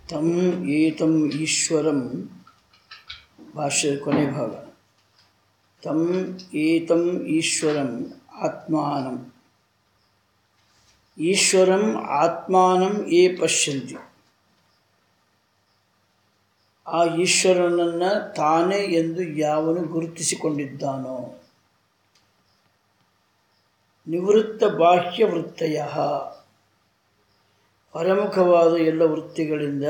ತಂ ಏತಂ ಈಶ್ವರಂ ಭಾಷ್ಯದ ಕೊನೆ ಭಾಗ ತಂ ಏತಂ ಈಶ್ವರಂ ಆತ್ಮಾನಂ ಈಶ್ವರಂ ಆತ್ಮಾನಂ ಏ ಪಶ್ಯಂತಿ ಆ ಈಶ್ವರನನ್ನು ತಾನೇ ಎಂದು ಯಾವನು ಗುರುತಿಸಿಕೊಂಡಿದ್ದಾನೋ ನಿವೃತ್ತ ಬಾಹ್ಯ ವೃತ್ತಯ ಹೊರಮುಖವಾದ ಎಲ್ಲ ವೃತ್ತಿಗಳಿಂದ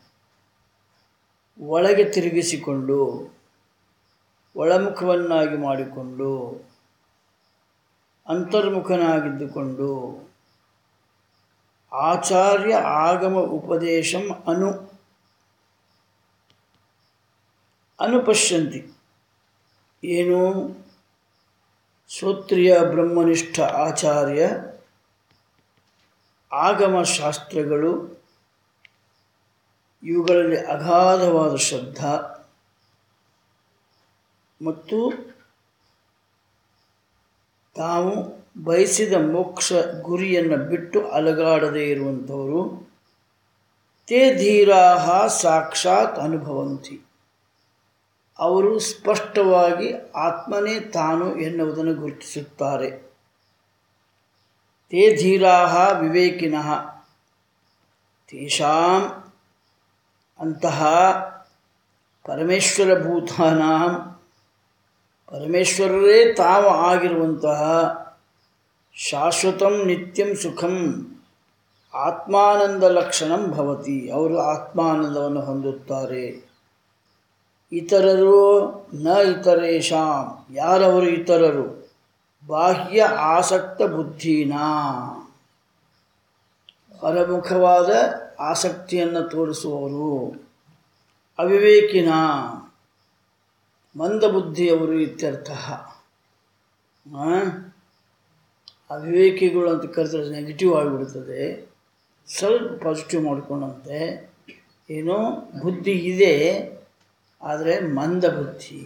ಒಳಗೆ ತಿರುಗಿಸಿಕೊಂಡು ಒಳಮುಖವನ್ನಾಗಿ ಮಾಡಿಕೊಂಡು ಅಂತರ್ಮುಖನಾಗಿದ್ದುಕೊಂಡು ಆಚಾರ್ಯ ಆಗಮ ಉಪದೇಶಂ ಅನು ಅನುಪಶ್ಯಂತಿ ಏನು ಶ್ರೋತ್ರಿಯ ಬ್ರಹ್ಮನಿಷ್ಠ ಆಚಾರ್ಯ ಆಗಮ ಶಾಸ್ತ್ರಗಳು ಇವುಗಳಲ್ಲಿ ಅಗಾಧವಾದ ಶ್ರದ್ಧಾ ಮತ್ತು ತಾವು ಬಯಸಿದ ಮೋಕ್ಷ ಗುರಿಯನ್ನು ಬಿಟ್ಟು ಅಲಗಾಡದೇ ಇರುವಂಥವರು ತೇ ಧೀರಾಹ ಸಾಕ್ಷಾತ್ ಅನುಭವಂತಿ ಅವರು ಸ್ಪಷ್ಟವಾಗಿ ಆತ್ಮನೇ ತಾನು ಎನ್ನುವುದನ್ನು ಗುರುತಿಸುತ್ತಾರೆ ತೇ ಧೀರಾಹ ವಿವೇಕಿನಃ ತೇಷಾಂ ಅಂತಹ ಪರಮೇಶ್ವರಭೂತಾನಾಂ ಪರಮೇಶ್ವರರೇ ತಾವು ಆಗಿರುವಂತಹ ಶಾಶ್ವತಂ ನಿತ್ಯಂ ಸುಖಂ ಆತ್ಮಾನಂದ ಲಕ್ಷಣಂ ಭವತಿ ಅವರು ಆತ್ಮಾನಂದವನ್ನು ಹೊಂದುತ್ತಾರೆ ಇತರರು ನ ಇತರೇಶಾಂ ಯಾರವರು ಇತರರು ಬಾಹ್ಯ ಆಸಕ್ತ ಬುದ್ಧಿನ ಹೊರಮುಖವಾದ ಆಸಕ್ತಿಯನ್ನು ತೋರಿಸುವವರು ಅವಿವೇಕಿನ ಮಂದಬುದ್ಧಿಯವರು ಇತ್ಯರ್ಥ ಅವಿವೇಕಿಗಳು ಅಂತ ಕರೆದ್ರೆ ನೆಗೆಟಿವ್ ಆಗಿಬಿಡ್ತದೆ ಸ್ವಲ್ಪ ಪಾಸಿಟಿವ್ ಮಾಡಿಕೊಂಡಂತೆ ಏನೋ ಬುದ್ಧಿ ಇದೆ ಆದರೆ ಮಂದ ಬುದ್ಧಿ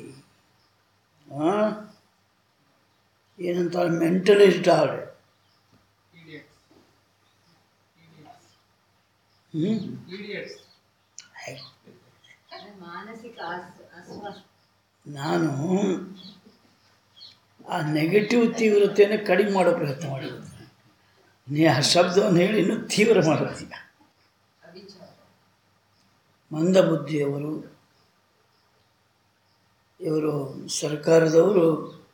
ಏನಂತಾರೆ ಮೆಂಟಲಿ ರಿಟಾರ್ಡ್ ಹ್ಞೂ ಮಾನಸಿಕ ಅಸ್- ಅಸ್ವಸ್ಥ ನಾನು ಆ ನೆಗೆಟಿವ್ ತೀವ್ರತೆಯನ್ನು ಕಡಿಮೆ ಮಾಡೋ ಪ್ರಯತ್ನ ಮಾಡಿರೋದು ನೀ ಆ ಶಬ್ದವನ್ನು ಹೇಳಿ ಇನ್ನೂ ತೀವ್ರ ಮಾಡುತ್ತೀಯ ಮಂದಬುದ್ಧಿಯವರು ಇವರು ಸರ್ಕಾರದವರು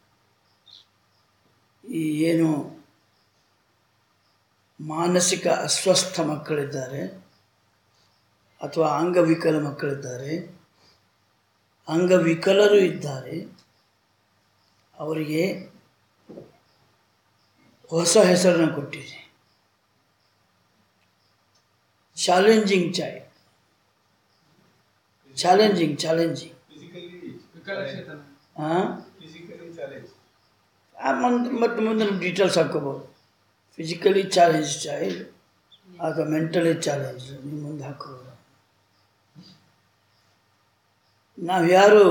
ಈ ಏನು ಮಾನಸಿಕ ಅಸ್ವಸ್ಥ ಮಕ್ಕಳಿದ್ದಾರೆ ಅಥವಾ ಅಂಗವಿಕಲ ಮಕ್ಕಳಿದ್ದಾರೆ ಅಂಗವಿಕಲರು ಇದ್ದಾರೆ ಅವರಿಗೆ ಹೊಸ ಹೆಸರನ್ನು ಕೊಟ್ಟಿದೆ ಚಾಲೆಂಜಿಂಗ್ ಚೈಲ್ಡ್ ಚಾಲೆಂಜಿಂಗ್ ಚಾಲೆಂಜಿಂಗ್ ಹಾಂ ಮತ್ತು ಮುಂದೆ ಡೀಟೇಲ್ಸ್ ಹಾಕೋಬೋದು ಫಿಸಿಕಲಿ ಚಾಲೆಂಜ್ ಚೈಲ್ಡ್ ಅಥವಾ ಮೆಂಟಲಿ ಚಾಲೆಂಜ್ ನಿಮ್ಮ ಮುಂದೆ ಹಾಕೋಬೋದು ನಾವ್ಯಾರು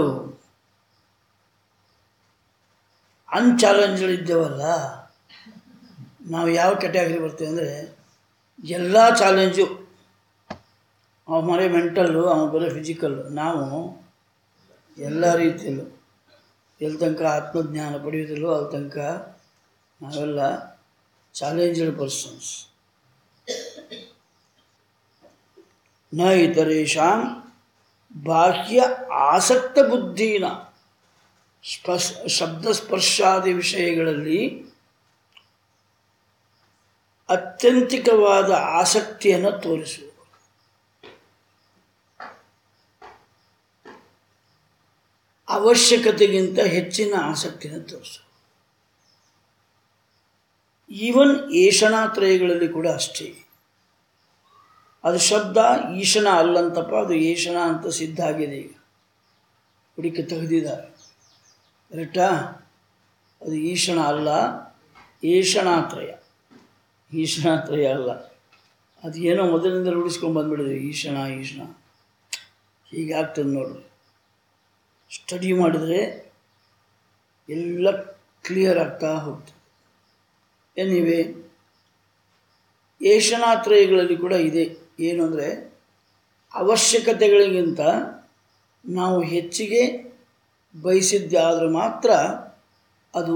ಅನ್ಚಾಲೆಂಜ್ಗಳಿದ್ದೇವಲ್ಲ ನಾವು ಯಾವ ಕ್ಯಾಟಗರಿ ಬರ್ತೀವಿ ಅಂದರೆ ಎಲ್ಲ ಚಾಲೆಂಜು ಅವ ಮರೆ ಮೆಂಟಲ್ಲು ಅವ ಬರೀ ಫಿಸಿಕಲ್ಲು ನಾವು ಎಲ್ಲ ರೀತಿಯಲ್ಲೂ ಎಲ್ಲಿ ತನಕ ಆತ್ಮಜ್ಞಾನ ಪಡೆಯೋದಿಲ್ಲೋ ಅಲ್ಲಿ ತನಕ ನಾವೆಲ್ಲ ಚಾಲೆಂಜ್ಡ್ ಪರ್ಸನ್ಸ್ ನ ಇತರೇಷಾಂ ಬಾಹ್ಯ ಆಸಕ್ತ ಬುದ್ಧಿನ ಸ್ಪರ್ಶ ಶಬ್ದ ಸ್ಪರ್ಶಾದಿ ವಿಷಯಗಳಲ್ಲಿ ಅತ್ಯಂತಿಕವಾದ ಆಸಕ್ತಿಯನ್ನು ತೋರಿಸುವುದು ಅವಶ್ಯಕತೆಗಿಂತ ಹೆಚ್ಚಿನ ಆಸಕ್ತಿಯನ್ನು ತೋರಿಸುವುದು ಈವನ್ ಏಷಣಾತ್ರಯಗಳಲ್ಲಿ ಕೂಡ ಅಷ್ಟೇ ಅದು ಶಬ್ದ ಈಶನ ಅಲ್ಲಂತಪ್ಪ ಅದು ಏಷಣ ಅಂತ ಸಿದ್ಧ ಆಗಿದೆ ಈಗ ಹುಡುಕಿ ತೆಗೆದಿದ್ದಾರೆ ಕರೆಕ್ಟಾ ಅದು ಈಶಣ ಅಲ್ಲ ಏಷಣಾತ್ರಯ ಈಶಣಾತ್ರಯ ಅಲ್ಲ ಅದು ಏನೋ ಮೊದಲಿಂದ ರೂಢಿಸ್ಕೊಂಡು ಬಂದ್ಬಿಡಿದೆ ಈಶಣ ಈಶಣ ಹೀಗಾಗ್ತದೆ ನೋಡ್ರಿ ಸ್ಟಡಿ ಮಾಡಿದರೆ ಎಲ್ಲ ಕ್ಲಿಯರ್ ಆಗ್ತಾ ಹೋಗ್ತದೆ ಎನಿವೆ ಏಷಣಾತ್ರಯಗಳಲ್ಲಿ ಕೂಡ ಇದೆ ಏನು ಅಂದರೆ ಅವಶ್ಯಕತೆಗಳಿಗಿಂತ ನಾವು ಹೆಚ್ಚಿಗೆ ಬಯಸಿದ್ದಾದರೆ ಮಾತ್ರ ಅದು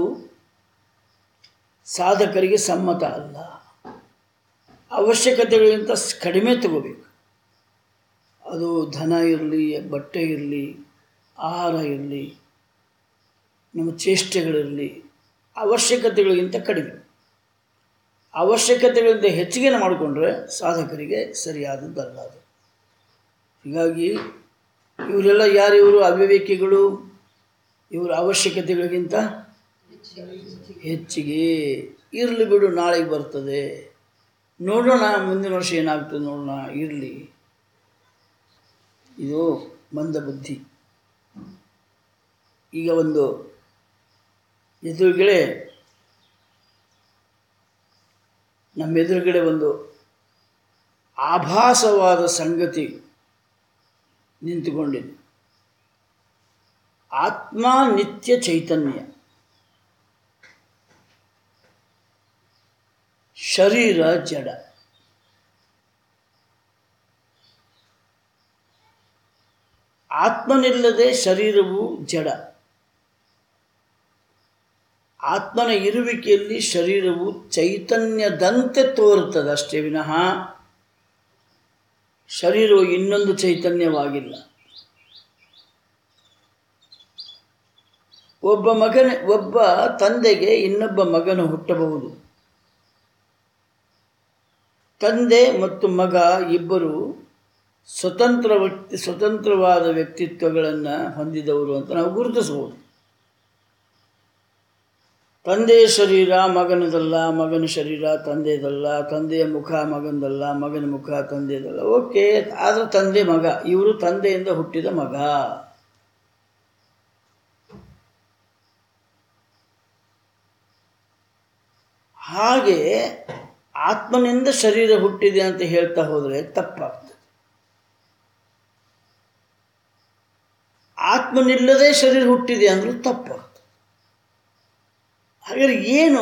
ಸಾಧಕರಿಗೆ ಸಮ್ಮತ ಅಲ್ಲ ಅವಶ್ಯಕತೆಗಳಿಗಿಂತ ಸ್- ಕಡಿಮೆ ತಗೋಬೇಕು ಅದು ಧನ ಇರಲಿ ಬಟ್ಟೆ ಇರಲಿ ಆಹಾರ ಇರಲಿ ನಮ್ಮ ಚೇಷ್ಟೆಗಳಿರಲಿ ಅವಶ್ಯಕತೆಗಳಿಗಿಂತ ಕಡಿಮೆ ಅವಶ್ಯಕತೆಗಳಿಂದ ಹೆಚ್ಚಿಗೆ ಮಾಡಿಕೊಂಡ್ರೆ ಸಾಧಕರಿಗೆ ಸರಿಯಾದದ್ದಲ್ಲ ಅದು ಹೀಗಾಗಿ ಇವರೆಲ್ಲ ಯಾರು ಇವರು ಅವಿವೇಕಿಗಳು ಇವರ ಅವಶ್ಯಕತೆಗಳಿಗಿಂತ ಹೆಚ್ಚಿಗೆ ಇರಲಿ ಬಿಡು ನಾಳೆಗೆ ಬರ್ತದೆ ನೋಡೋಣ ಮುಂದಿನ ವರ್ಷ ಏನಾಗ್ತದೆ ನೋಡೋಣ ಇರಲಿ ಇದು ಮಂದ ಬುದ್ಧಿ ಈಗ ಒಂದು ಎದುರುಗಡೆ ನಮ್ಮ ಎದುರುಗಡೆ ಒಂದು ಆಭಾಸವಾದ ಸಂಗತಿ ನಿಂತುಕೊಂಡಿದೆ ಆತ್ಮ ನಿತ್ಯ ಚೈತನ್ಯ ಶರೀರ ಜಡ ಆತ್ಮನಿಲ್ಲದೆ ಶರೀರವು ಜಡ ಆತ್ಮನ ಇರುವಿಕೆಯಲ್ಲಿ ಶರೀರವು ಚೈತನ್ಯದಂತೆ ತೋರುತ್ತದೆ ಅಷ್ಟೇ ವಿನಃ ಶರೀರವು ಇನ್ನೊಂದು ಚೈತನ್ಯವಾಗಿಲ್ಲ ಒಬ್ಬ ಮಗನ ಒಬ್ಬ ತಂದೆಗೆ ಇನ್ನೊಬ್ಬ ಮಗನು ಹುಟ್ಟಬಹುದು ತಂದೆ ಮತ್ತು ಮಗ ಇಬ್ಬರು ಸ್ವತಂತ್ರ ವ್ಯಕ್ತಿ ಸ್ವತಂತ್ರವಾದ ವ್ಯಕ್ತಿತ್ವಗಳನ್ನು ಹೊಂದಿದವರು ಅಂತ ನಾವು ಗುರುತಿಸಬಹುದು ತಂದೆಯ ಶರೀರ ಮಗನದಲ್ಲ ಮಗನ ಶರೀರ ತಂದೆದಲ್ಲ ತಂದೆಯ ಮುಖ ಮಗನದಲ್ಲ ಮಗನ ಮುಖ ತಂದೆದಲ್ಲ ಓಕೆ ಆದರೆ ತಂದೆ ಮಗ ಇವರು ತಂದೆಯಿಂದ ಹುಟ್ಟಿದ ಮಗ ಹಾಗೆ ಆತ್ಮನಿಂದ ಶರೀರ ಹುಟ್ಟಿದೆ ಅಂತ ಹೇಳ್ತಾ ಹೋದರೆ ತಪ್ಪಾಗ್ತದೆ ಆತ್ಮನಿಲ್ಲದೆ ಶರೀರ ಹುಟ್ಟಿದೆ ಅಂದರೂ ತಪ್ಪಾಗ್ತದೆ ಹಾಗಾದ್ರೆ ಏನು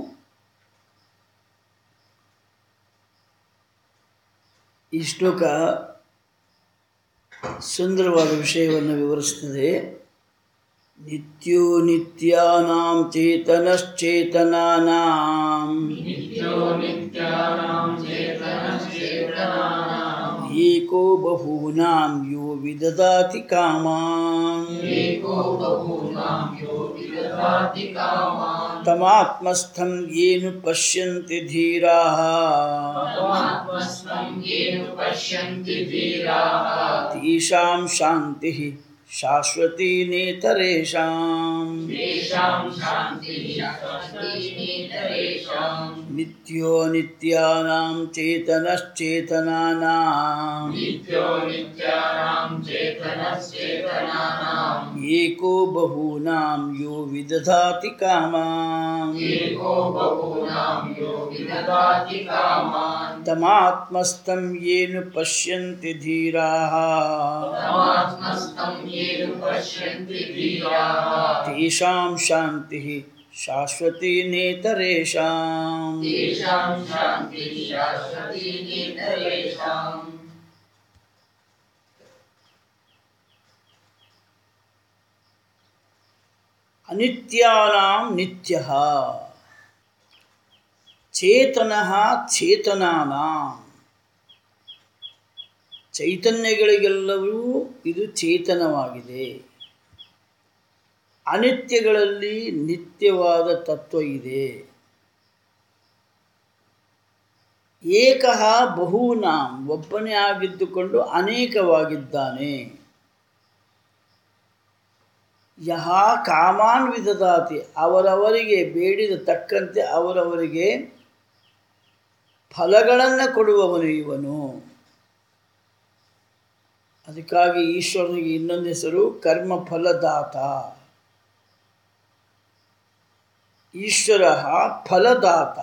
ಈ ಶ್ಲೋಕ ಸುಂದರವಾದ ವಿಷಯವನ್ನು ವಿವರಿಸ್ತದೆ ನಿತ್ಯೋ ನಿತ್ಯಾನಾಂ ಚೇತನಶ್ಚೇತನಾನಾಂ ಏಕೋ ಬಹೂನಾಂ ಯೋ ವಿದದಾತಿ ಕಾಮಾನ್ ತಮಾತ್ಮಸ್ಥಂ ಏನು ಪಶ್ಯಂತಿ ಧೀರಾಃ ತೇಷಾಂ ಶಾಂತಿ ಶಾಶ್ವತಿ ನೇತರೇಷಾಂ ನಿತ್ಯೋ ನಿತ್ಯಾನಾಂ ಚೇತನಶ್ಚೇತನಾನಾಂ ಏಕೋ ಬಹೂನಾಂ ಯೋ ವಿದಧಾತಿ ಕಾಮಾನ್ ತಮಾತ್ಮಸ್ಥಂ ಏನು ಪಶ್ಯಂತಿ ಧೀರಾಃ ತೇಷಾಂ ಶಾಂತಿ ಶಾಶ್ವತಿ ನೇತರೇಷಾಂ ಅನಿತ್ಯಾನಾಂ ನಿತ್ಯಃ ಚೇತನಃ ಚೇತನಾನಾಂ ಚೈತನ್ಯಗಳಿಗೆಲ್ಲವೂ ಇದು ಚೇತನವಾಗಿದೆ ಅನಿತ್ಯಗಳಲ್ಲಿ ನಿತ್ಯವಾದ ತತ್ವ ಇದೆ ಏಕಃ ಬಹೂನಾಂ ಒಬ್ಬನೇ ಆಗಿದ್ದುಕೊಂಡು ಅನೇಕವಾಗಿದ್ದಾನೆ ಯಹ ಕಾಮಾನ್ ವಿದದಾತಿ ಅವರವರಿಗೆ ಬೇಡಿದ ತಕ್ಕಂತೆ ಅವರವರಿಗೆ ಫಲಗಳನ್ನು ಕೊಡುವವನು ಇವನು ಅದಕ್ಕಾಗಿ ಈಶ್ವರನಿಗೆ ಇನ್ನೊಂದು ಹೆಸರು ಕರ್ಮ ಫಲದಾತ ಈಶ್ವರ ಫಲದಾತ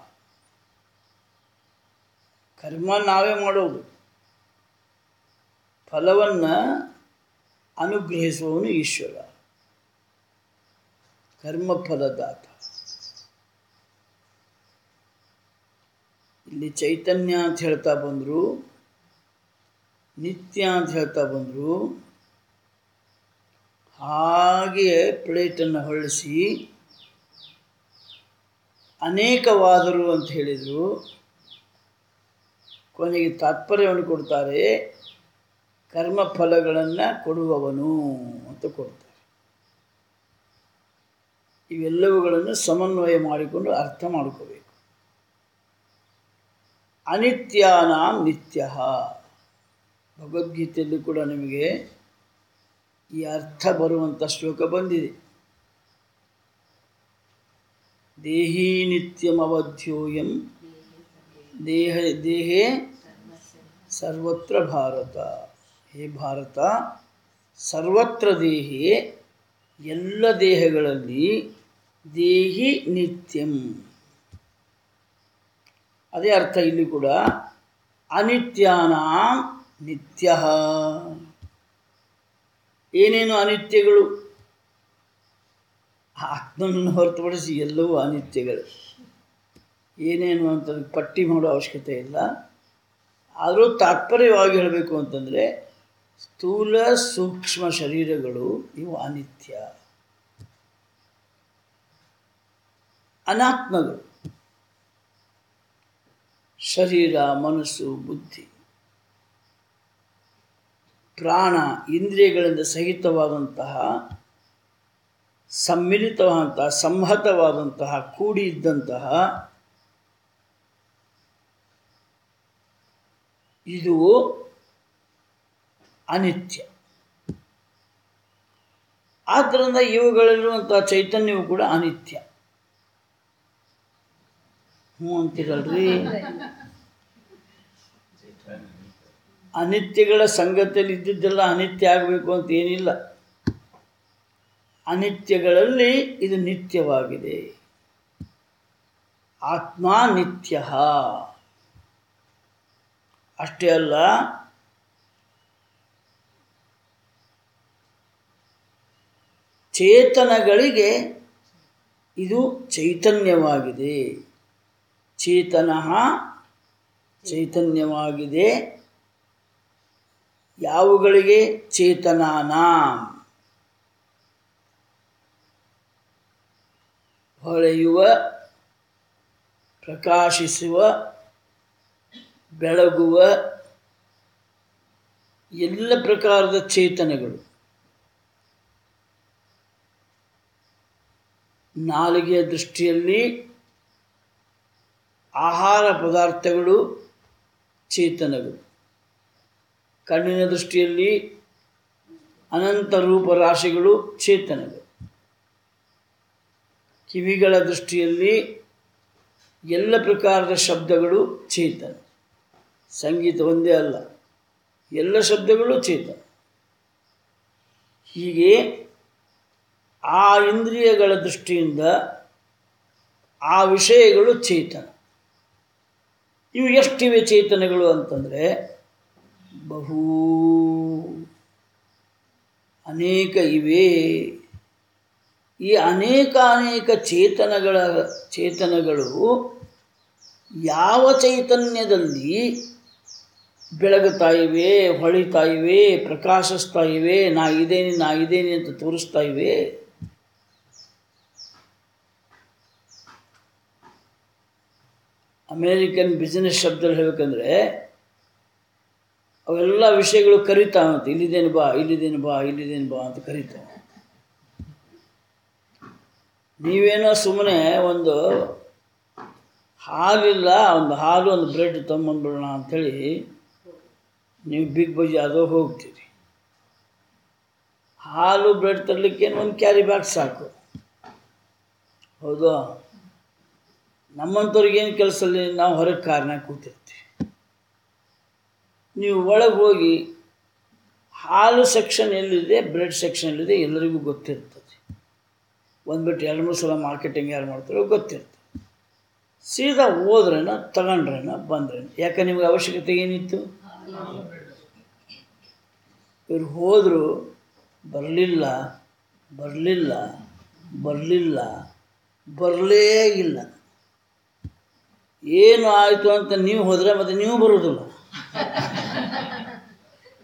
ಕರ್ಮ ನಾವೇ ಮಾಡೋದು ಫಲವನ್ನು ಅನುಗ್ರಹಿಸುವವನು ಈಶ್ವರ ಕರ್ಮ ಫಲದಾತ ಇಲ್ಲಿ ಚೈತನ್ಯ ಅಂತ ಹೇಳ್ತಾ ಬಂದರು ನಿತ್ಯ ಅಂತ ಹೇಳ್ತಾ ಬಂದರು ಹಾಗೆಯೇ ಪ್ಲೇಟನ್ನು ಹೊಳಿಸಿ ಅನೇಕವಾದರು ಅಂತ ಹೇಳಿದರು ಕೊನೆಗೆ ತಾತ್ಪರ್ಯವನ್ನು ಕೊಡ್ತಾರೆ ಕರ್ಮಫಲಗಳನ್ನು ಕೊಡುವವನು ಅಂತ ಕೊಡ್ತಾರೆ ಇವೆಲ್ಲವುಗಳನ್ನು ಸಮನ್ವಯ ಮಾಡಿಕೊಂಡು ಅರ್ಥ ಮಾಡ್ಕೋಬೇಕು ಅನಿತ್ಯಾನಾಂ ನಿತ್ಯ ಭಗವದ್ಗೀತೆಯಲ್ಲಿ ಕೂಡ ನಿಮಗೆ ಈ ಅರ್ಥ ಬರುವಂಥ ಶ್ಲೋಕ ಬಂದಿದೆ ದೇಹಿ ನಿತ್ಯಮವಧ್ಯೋಯಂ ದೇಹ ದೇಹೇ ಸರ್ವತ್ರ ಭಾರತ ಹೇ ಭಾರತ ಸರ್ವತ್ರ ದೇಹಿ ಎಲ್ಲ ದೇಹಗಳಲ್ಲಿ ದೇಹಿ ನಿತ್ಯಂ ಅದೇ ಅರ್ಥ ಇಲ್ಲಿ ಕೂಡ ಅನಿತ್ಯಾನಾಂ ನಿತ್ಯ ಏನೇನು ಅನಿತ್ಯಗಳು ಆತ್ಮನನ್ನು ಹೊರತುಪಡಿಸಿ ಎಲ್ಲವೂ ಅನಿತ್ಯಗಳು ಏನೇನು ಅಂತ ಪಟ್ಟಿ ಮಾಡೋ ಅವಶ್ಯಕತೆ ಇಲ್ಲ ಆದರೂ ತಾತ್ಪರ್ಯವಾಗಿ ಹೇಳಬೇಕು ಅಂತಂದರೆ ಸ್ಥೂಲ ಸೂಕ್ಷ್ಮ ಶರೀರಗಳು ಇವು ಅನಿತ್ಯ ಅನಾತ್ಮಗಳು ಶರೀರ ಮನಸ್ಸು ಬುದ್ಧಿ ಪ್ರಾಣ ಇಂದ್ರಿಯಗಳಿಂದ ಸಹಿತವಾದಂತಹ ಸಮ್ಮಿಲಿತವಾದಂತಹ ಸಂಹತವಾದಂತಹ ಕೂಡಿ ಇದ್ದಂತಹ ಇದು ಅನಿತ್ಯ ಆದ್ದರಿಂದ ಇವುಗಳಲ್ಲಿರುವಂತಹ ಚೈತನ್ಯವು ಕೂಡ ಅನಿತ್ಯ ಹ್ಞೂ ಅಂತೀರಲ್ರಿ ಅನಿತ್ಯಗಳ ಸಂಗತಿಯಲ್ಲಿ ಇದ್ದಿದ್ದೆಲ್ಲ ಅನಿತ್ಯ ಆಗಬೇಕು ಅಂತ ಏನಿಲ್ಲ ಅನಿತ್ಯಗಳಲ್ಲಿ ಇದು ನಿತ್ಯವಾಗಿದೆ ಆತ್ಮ ನಿತ್ಯ ಅಷ್ಟೇ ಅಲ್ಲ ಚೇತನಗಳಿಗೆ ಇದು ಚೈತನ್ಯವಾಗಿದೆ ಚೇತನ ಚೈತನ್ಯವಾಗಿದೆ ಯಾವುಗಳಿಗೆ ಚೇತನಾನ ಹೊಳೆಯುವ ಪ್ರಕಾಶಿಸುವ ಬೆಳಗುವ ಎಲ್ಲ ಪ್ರಕಾರದ ಚೇತನಗಳು ನಾಲಿಗೆಯ ದೃಷ್ಟಿಯಲ್ಲಿ ಆಹಾರ ಪದಾರ್ಥಗಳು ಚೇತನಗಳು ಕಣ್ಣಿನ ದೃಷ್ಟಿಯಲ್ಲಿ ಅನಂತ ರೂಪರಾಶಿಗಳು ಚೇತನಗಳು ಕಿವಿಗಳ ದೃಷ್ಟಿಯಲ್ಲಿ ಎಲ್ಲ ಪ್ರಕಾರದ ಶಬ್ದಗಳು ಚೇತನ ಸಂಗೀತ ಒಂದೇ ಅಲ್ಲ ಎಲ್ಲ ಶಬ್ದಗಳು ಚೇತನ ಹೀಗೆ ಆ ಇಂದ್ರಿಯಗಳ ದೃಷ್ಟಿಯಿಂದ ಆ ವಿಷಯಗಳು ಚೇತನ ಇವು ಎಷ್ಟಿವೆ ಚೇತನಗಳು ಅಂತಂದರೆ ಬಹು ಅನೇಕ ಇವೆ ಈ ಅನೇಕ ಅನೇಕ ಚೇತನಗಳ ಚೇತನಗಳು ಯಾವ ಚೈತನ್ಯದಲ್ಲಿ ಬೆಳಗುತ್ತಾ ಇವೆ ಹೊಳಿತಾ ಇವೆ ಪ್ರಕಾಶಿಸ್ತಾ ಇವೆ ನಾ ಇದ್ದೇನೆ ನಾ ಇದ್ದೇನೆ ಅಂತ ತೋರಿಸ್ತಾ ಇವೆ ಅಮೇರಿಕನ್ ಬಿಸ್ನೆಸ್ ಶಬ್ದದಲ್ಲಿ ಹೇಳಬೇಕಂದ್ರೆ ಅವೆಲ್ಲ ವಿಷಯಗಳು ಕರಿತಾವಂತೆ ಇಲ್ಲಿದ್ದೇನು ಬಾ ಇಲ್ಲಿದ್ದೇನು ಬಾ ಇಲ್ಲಿದ್ದೇನು ಬಾ ಅಂತ ಕರಿತಾವೆ ನೀವೇನೋ ಸುಮ್ಮನೆ ಒಂದು ಹಾಲಿಲ್ಲ ಒಂದು ಹಾಲು ಒಂದು ಬ್ರೆಡ್ ತೊಗೊಂಬಂದ್ಬಿಡೋಣ ಅಂಥೇಳಿ ನೀವು ಬಿಗ್ ಬಜಾರು ಹೋಗ್ತೀರಿ ಹಾಲು ಬ್ರೆಡ್ ತರಲಿಕ್ಕೇನು ಒಂದು ಕ್ಯಾರಿ ಬ್ಯಾಗ್ ಸಾಕು ಹೌದು ನಮ್ಮಂಥವ್ರಿಗೇನು ಕೆಲಸದಲ್ಲಿ ನಾವು ಹೊರಗೆ ಕಾರ್ನಾಗ ಕೂತಿರ್ತೀವಿ ನೀವು ಒಳಗೆ ಹೋಗಿ ಹಾಲು ಸೆಕ್ಷನ್ ಎಲ್ಲಿದೆ ಬ್ರೆಡ್ ಸೆಕ್ಷನ್ ಎಲ್ಲಿದೆ ಎಲ್ಲರಿಗೂ ಗೊತ್ತಿರ್ತದೆ ಒಂದು ಬಿಟ್ಟು ಎರಡು ಮೂರು ಸಲ ಮಾರ್ಕೆಟಿಂಗ್ ಯಾರು ಮಾಡ್ತಾರೋ ಗೊತ್ತಿರ್ತದೆ ಸೀದಾ ಹೋದ್ರೇನ ತಗೊಂಡ್ರೇನ ಬಂದ್ರೇನ ಯಾಕೆ ನಿಮ್ಗೆ ಅವಶ್ಯಕತೆ ಏನಿತ್ತು ಇವ್ರು ಹೋದರು ಬರಲಿಲ್ಲ ಬರಲಿಲ್ಲ ಬರಲಿಲ್ಲ ಬರಲೇ ಇಲ್ಲ ಏನು ಆಯಿತು ಅಂತ ನೀವು ಹೋದರೆ ಮತ್ತು ನೀವು ಬರೋದಿಲ್ಲ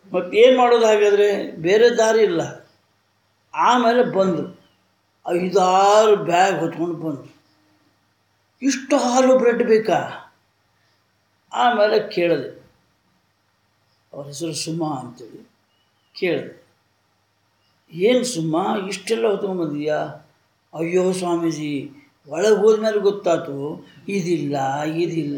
ಮತ್ತು ಏನು ಮಾಡೋದು ಹಾಗಾದರೆ ಬೇರೆ ದಾರಿ ಇಲ್ಲ ಆಮೇಲೆ ಬಂದರು ಐದಾರು ಬ್ಯಾಗ್ ಹೊತ್ಕೊಂಡು ಬಂದರು ಇಷ್ಟು ಹಾಲು ಬ್ರೆಡ್ ಬೇಕಾ ಆಮೇಲೆ ಕೇಳಿದೆ ಅವ್ರ ಹೆಸರು ಸುಮಾ ಅಂತೇಳಿ ಕೇಳಿದೆ ಏನು ಸುಮ್ಮ ಇಷ್ಟೆಲ್ಲ ಹೊತ್ಕೊಂಬಂದೀಯಾ ಅಯ್ಯೋ ಸ್ವಾಮೀಜಿ ಒಳಗೆ ಹೋದ್ಮೇಲೆ ಗೊತ್ತಾಯ್ತು ಇದಿಲ್ಲ ಇದಿಲ್ಲ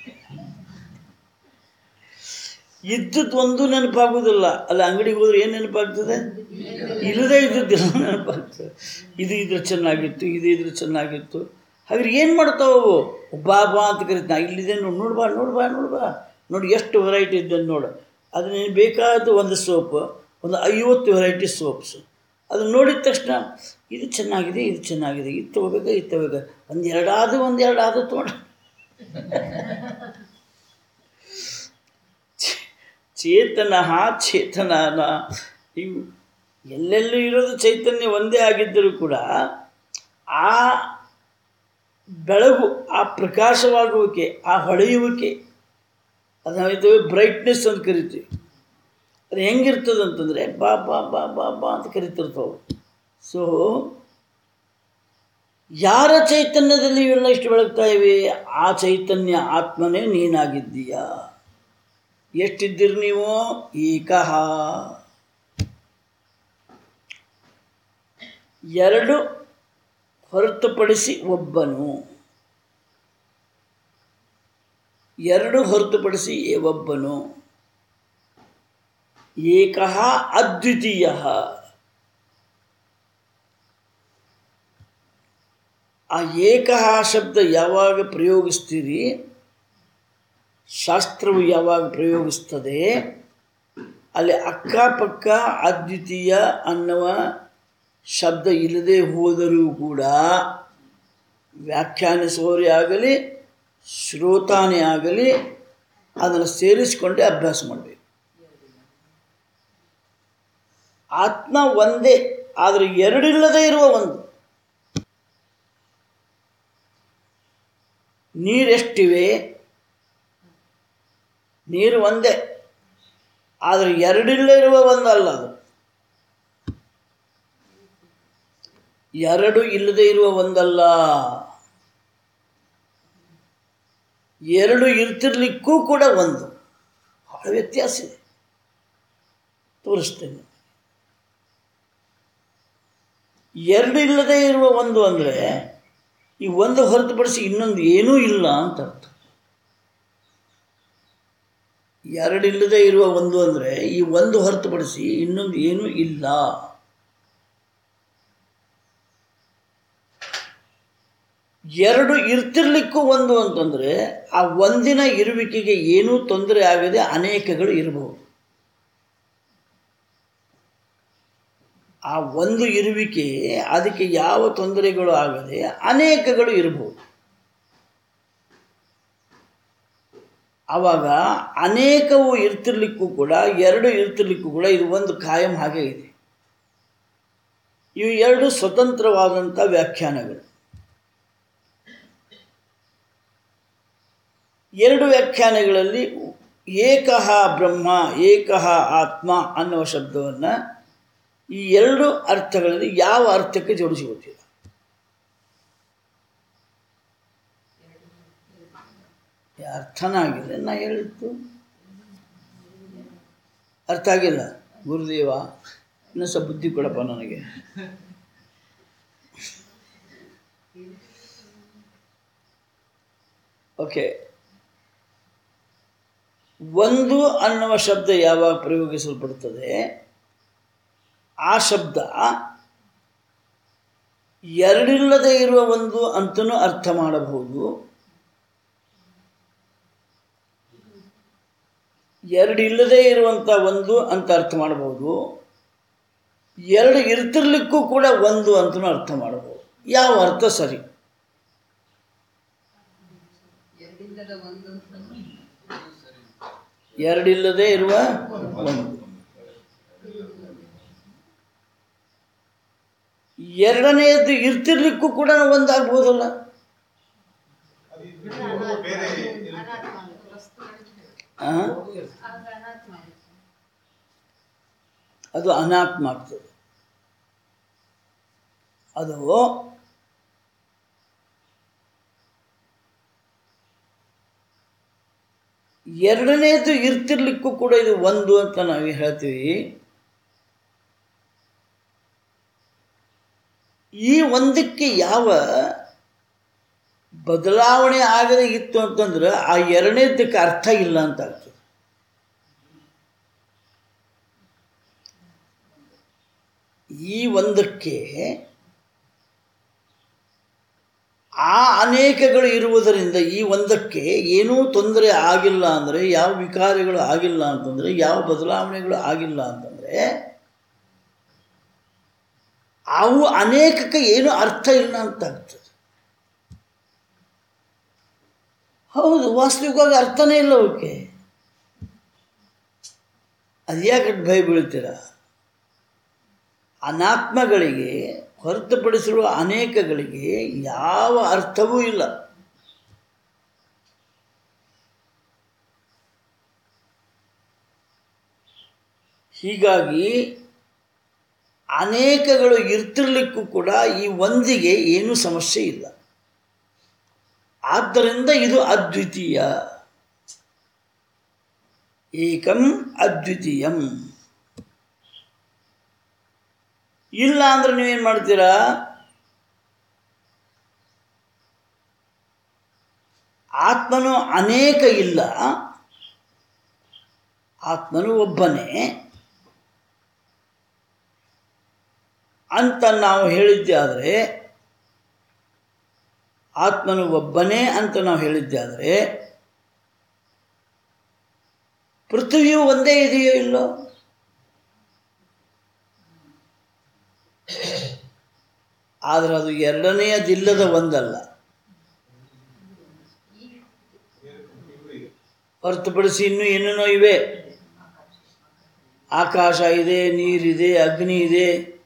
ಇದ್ದದ್ದು ಒಂದು ನೆನಪಾಗೋದಿಲ್ಲ ಅಲ್ಲ ಅಂಗಡಿಗೆ ಹೋದ್ರೆ ಏನು ನೆನಪಾಗ್ತದೆ ಇಲ್ಲದೇ ಇದ್ದದ್ದೆಲ್ಲ ನೆನಪಾಗ್ತದೆ ಇದು ಇದ್ರೆ ಚೆನ್ನಾಗಿತ್ತು ಇದು ಇದ್ರೆ ಚೆನ್ನಾಗಿತ್ತು ಹಾಗಾದ್ರೆ ಏನು ಮಾಡ್ತಾವೆ ಅವು ಬಾ ಬಾ ಅಂತ ಕರಿತ ಇಲ್ಲಿದೆ ನೋಡು ನೋಡ್ಬಾ ನೋಡ್ಬಾ ನೋಡ್ಬಾ ನೋಡಿ ಎಷ್ಟು ವೆರೈಟಿ ಇದ್ದೆ ನೋಡು ಅದು ನೀನು ಬೇಕಾದ ಒಂದು ಸೋಪ್ ಒಂದು ಐವತ್ತು ವೆರೈಟಿ ಸೋಪ್ಸ್ ಅದನ್ನ ನೋಡಿದ ತಕ್ಷಣ ಇದು ಚೆನ್ನಾಗಿದೆ ಇದು ಚೆನ್ನಾಗಿದೆ ಇದು ತೊಗೋಬೇಕಾ ಇದು ತೊಗೋಬೇಕಾ ಒಂದು ಎರಡಾದು ಒಂದು ಎರಡಾದು ತೊಗೊಂಡು ಚೇತನ ಚೇತನನ ಇವು ಎಲ್ಲೆಲ್ಲೂ ಇರೋದು ಚೈತನ್ಯ ಒಂದೇ ಆಗಿದ್ದರೂ ಕೂಡ ಆ ಬೆಳಗು ಆ ಪ್ರಕಾಶವಾಗುವಿಕೆ ಆ ಹೊಳೆಯುವಿಕೆ ಅದು ನಾವಿದ್ದು ಬ್ರೈಟ್ನೆಸ್ ಅಂತ ಕರಿತೀವಿ ಅದು ಹೆಂಗಿರ್ತದೆ ಅಂತಂದರೆ ಬಾ ಬಾ ಬಾ ಬಾ ಬಾ ಅಂತ ಕರಿತಿರ್ತಾವೆ ಸೊ ಯಾರ ಚೈತನ್ಯದಲ್ಲಿ ಇವೆಲ್ಲ ಇಷ್ಟು ಬೆಳಗ್ತಾ ಇವೆ ಆ ಚೈತನ್ಯ ಆತ್ಮನೇ ನೀನಾಗಿದ್ದೀಯಾ ಎಷ್ಟಿದ್ದೀರಿ ನೀವು ಏಕಃ ಎರಡು ಹೊರತುಪಡಿಸಿ ಒಬ್ಬನು ಎರಡು ಹೊರತುಪಡಿಸಿ ಒಬ್ಬನು ಏಕಃ ಅದ್ವಿತೀಯ ಆ ಏಕಃ ಶಬ್ದ ಯಾವಾಗ ಪ್ರಯೋಗಿಸ್ತೀರಿ ಶಾಸ್ತ್ರವು ಯಾವಾಗ ಪ್ರಯೋಗಿಸ್ತದೆ ಅಲ್ಲಿ ಅಕ್ಕಪಕ್ಕ ಅದ್ವಿತೀಯ ಅನ್ನುವ ಶಬ್ದ ಇಲ್ಲದೆ ಹೋದರೂ ಕೂಡ ವ್ಯಾಖ್ಯಾನಿಸುವವರೇ ಆಗಲಿ ಶ್ರೋತಾನೇ ಆಗಲಿ ಅದನ್ನು ಸೇರಿಸಿಕೊಂಡೇ ಅಭ್ಯಾಸ ಮಾಡಬೇಕು ಆತ್ಮ ಒಂದೇ ಆದರೆ ಎರಡಿಲ್ಲದೆ ಇರುವ ಒಂದು ನೀರೆಷ್ಟಿವೆ ನೀರು ಒಂದೇ ಆದರೆ ಎರಡಿಲ್ಲ ಇರುವ ಒಂದಲ್ಲ ಅದು ಎರಡು ಇಲ್ಲದೆ ಇರುವ ಒಂದಲ್ಲ ಎರಡು ಇರ್ತಿರ್ಲಿಕ್ಕೂ ಕೂಡ ಒಂದು ಭಾಳ ವ್ಯತ್ಯಾಸ ಇದೆ ತೋರಿಸ್ತೇನೆ ಎರಡು ಇಲ್ಲದೆ ಇರುವ ಒಂದು ಅಂದರೆ ಈ ಒಂದು ಹೊರತುಪಡಿಸಿ ಇನ್ನೊಂದು ಏನೂ ಇಲ್ಲ ಅಂತ ಅರ್ಥ ಎರಡಿಲ್ಲದೆ ಇರುವ ಒಂದು ಅಂದರೆ ಈ ಒಂದು ಹೊರತುಪಡಿಸಿ ಇನ್ನೊಂದು ಏನೂ ಇಲ್ಲ ಎರಡು ಇರ್ತಿರ್ಲಿಕ್ಕೂ ಒಂದು ಅಂತಂದರೆ ಆ ಒಂದಿನ ಇರುವಿಕೆಗೆ ಏನೂ ತೊಂದರೆ ಆಗದೆ ಅನೇಕಗಳು ಇರಬಹುದು ಆ ಒಂದು ಇರುವಿಕೆ ಅದಕ್ಕೆ ಯಾವ ತೊಂದರೆಗಳು ಆಗದೆ ಅನೇಕಗಳು ಇರಬಹುದು ಆವಾಗ ಅನೇಕವು ಇರ್ತಿರ್ಲಿಕ್ಕೂ ಕೂಡ ಎರಡು ಇರ್ತಿರ್ಲಿಕ್ಕೂ ಕೂಡ ಇದು ಒಂದು ಕಾಯಂ ಹಾಗೆ ಇದೆ ಇವು ಎರಡು ಸ್ವತಂತ್ರವಾದಂಥ ವ್ಯಾಖ್ಯಾನಗಳು ಎರಡು ವ್ಯಾಖ್ಯಾನಗಳಲ್ಲಿ ಏಕಃ ಬ್ರಹ್ಮ ಏಕಃ ಆತ್ಮ ಅನ್ನುವ ಶಬ್ದವನ್ನು ಈ ಎರಡು ಅರ್ಥಗಳಲ್ಲಿ ಯಾವ ಅರ್ಥಕ್ಕೆ ಜೋಡಿಸಿ ಗೊತ್ತಿಲ್ಲ ಅರ್ಥನೇ ಆಗಿಲ್ಲ ನಾ ಹೇಳಿದ್ದು ಅರ್ಥ ಆಗಿಲ್ಲ ಗುರುದೇವ ಇನ್ನೂ ಸ್ವಲ್ಪ ಬುದ್ಧಿ ಕೊಡಪ್ಪ ನನಗೆ ಓಕೆ ಒಂದು ಅನ್ನುವ ಶಬ್ದ ಯಾವಾಗ ಪ್ರಯೋಗಿಸಲ್ಪಡುತ್ತದೆ ಆ ಶಬ್ದ ಎರಡಿಲ್ಲದೆ ಇರುವ ಒಂದು ಅಂತನೂ ಅರ್ಥ ಮಾಡಬಹುದು ಎರಡಿಲ್ಲದೆ ಇರುವಂಥ ಒಂದು ಅಂತ ಅರ್ಥ ಮಾಡಬಹುದು ಎರಡು ಇರ್ತಿರ್ಲಿಕ್ಕೂ ಕೂಡ ಒಂದು ಅಂತನೂ ಅರ್ಥ ಮಾಡಬಹುದು ಯಾವ ಅರ್ಥ ಸರಿ ಎರಡಿಲ್ಲದ ಒಂದು ಎರಡಿಲ್ಲದೆ ಇರುವ ಒಂದು ಎರಡನೆಯದು ಇರ್ತಿರ್ಲಿಕ್ಕೂ ಕೂಡ ಒಂದಾಗ್ಬೋದಲ್ಲ ಆ? ಆಗ ಅನಾತ್ಮ ಆಗುತ್ತೆ. ಅದು ಅನಾತ್ಮ ಆಗ್ತದೆ ಅದು ಎರಡನೇದು ಇರ್ತಿರ್ಲಿಕ್ಕೂ ಕೂಡ ಇದು ಒಂದು ಅಂತ ನಾವು ಹೇಳ್ತೀವಿ ಈ ಒಂದಕ್ಕೆ ಯಾವ ಬದಲಾವಣೆ ಆಗದೆ ಇತ್ತು ಅಂತಂದ್ರೆ ಆ ಎರಡನೇದಕ್ಕೆ ಅರ್ಥ ಇಲ್ಲ ಅಂತ ಆಗ್ತದೆ ಈ ಒಂದಕ್ಕೆ ಆ ಅನೇಕಗಳು ಇರುವುದರಿಂದ ಈ ಒಂದಕ್ಕೆ ಏನೂ ತೊಂದರೆ ಆಗಿಲ್ಲ ಅಂದರೆ ಯಾವ ವಿಕಾರಗಳು ಆಗಿಲ್ಲ ಅಂತಂದರೆ ಯಾವ ಬದಲಾವಣೆಗಳು ಆಗಿಲ್ಲ ಅಂತಂದರೆ ಅವು ಅನೇಕಕ್ಕೆ ಏನು ಅರ್ಥ ಇಲ್ಲ ಅಂತ ಆಗ್ತದೆ ಹೌದು ವಾಸ್ತವಿಕವಾಗಿ ಅರ್ಥನೇ ಇಲ್ಲ ಅವಕ್ಕೆ ಅದ್ಯಾಕೆ ಭಯ ಬೀಳ್ತೀರ ಅನಾತ್ಮಗಳಿಗೆ ಹೊರತುಪಡಿಸಿರುವ ಅನೇಕಗಳಿಗೆ ಯಾವ ಅರ್ಥವೂ ಇಲ್ಲ ಹೀಗಾಗಿ ಅನೇಕಗಳು ಇರ್ತಿರ್ಲಿಕ್ಕೂ ಕೂಡ ಈ ಒಂದಿಗೆ ಏನೂ ಸಮಸ್ಯೆ ಇಲ್ಲ ಆದ್ದರಿಂದ ಇದು ಅದ್ವಿತೀಯ ಏಕಂ ಅದ್ವಿತೀಯಂ ಇಲ್ಲ ಅಂದ್ರೆ ನೀವೇನು ಮಾಡ್ತೀರಾ ಆತ್ಮನು ಅನೇಕ ಇಲ್ಲ ಆತ್ಮನು ಒಬ್ಬನೇ ಅಂತ ನಾವು ಹೇಳಿದ್ದೆ ಆದರೆ ಆತ್ಮನು ಒಬ್ಬನೇ ಅಂತ ನಾವು ಹೇಳಿದ್ದೆ ಆದರೆ ಪೃಥ್ವಿಯು ಒಂದೇ ಇದೆಯೋ ಇಲ್ಲೋ ಆದರೆ ಅದು ಎರಡನೆಯದಿಲ್ಲದ ಒಂದಲ್ಲ ಹೊರತುಪಡಿಸಿ ಇನ್ನೂ ಏನೇನೋ ಇವೆ ಆಕಾಶ ಇದೆ ನೀರಿದೆ ಅಗ್ನಿ ಇದೆ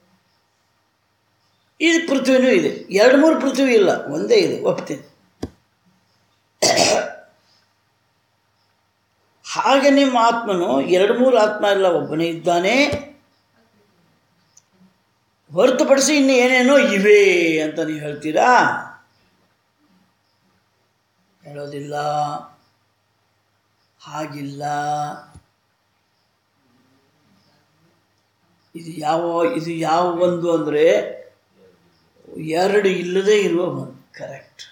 ಇದು ಪೃಥ್ವಿನೂ ಇದೆ ಎರಡು ಮೂರು ಪೃಥ್ವಿ ಇಲ್ಲ ಒಂದೇ ಇದೆ ಒಪ್ತೀನಿ ಹಾಗೆ ನಿಮ್ಮ ಆತ್ಮನು ಎರಡು ಮೂರು ಆತ್ಮ ಇಲ್ಲ ಒಬ್ಬನೇ ಇದ್ದಾನೆ ಹೊರತುಪಡಿಸಿ ಇನ್ನು ಏನೇನೋ ಇವೆ ಅಂತ ನೀವು ಹೇಳ್ತೀರಾ ಹೇಳೋದಿಲ್ಲ ಹಾಗಿಲ್ಲ ಇದು ಯಾವ ಇದು ಯಾವ ಒಂದು ಅಂದರೆ ಎರಡು ಇಲ್ಲದೇ ಇರುವ ಒಂದು ಕರೆಕ್ಟ್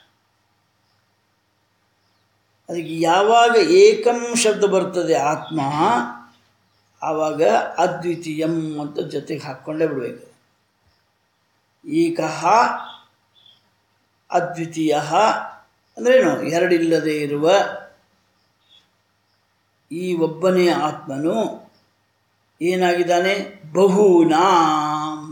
ಅದಕ್ಕೆ ಯಾವಾಗ ಏಕಂ ಶಬ್ದ ಬರ್ತದೆ ಆತ್ಮ ಆವಾಗ ಅದ್ವಿತೀಯಂ ಅಂತ ಜೊತೆಗೆ ಹಾಕ್ಕೊಂಡೇ ಬಿಡಬೇಕು ಏಕಃ ಅದ್ವಿತೀಯ ಅಂದ್ರೇನು ಎರಡಿಲ್ಲದೆ ಇರುವ ಈ ಒಬ್ಬನೇ ಆತ್ಮನು ಏನಾಗಿದ್ದಾನೆ ಬಹುನಾಂ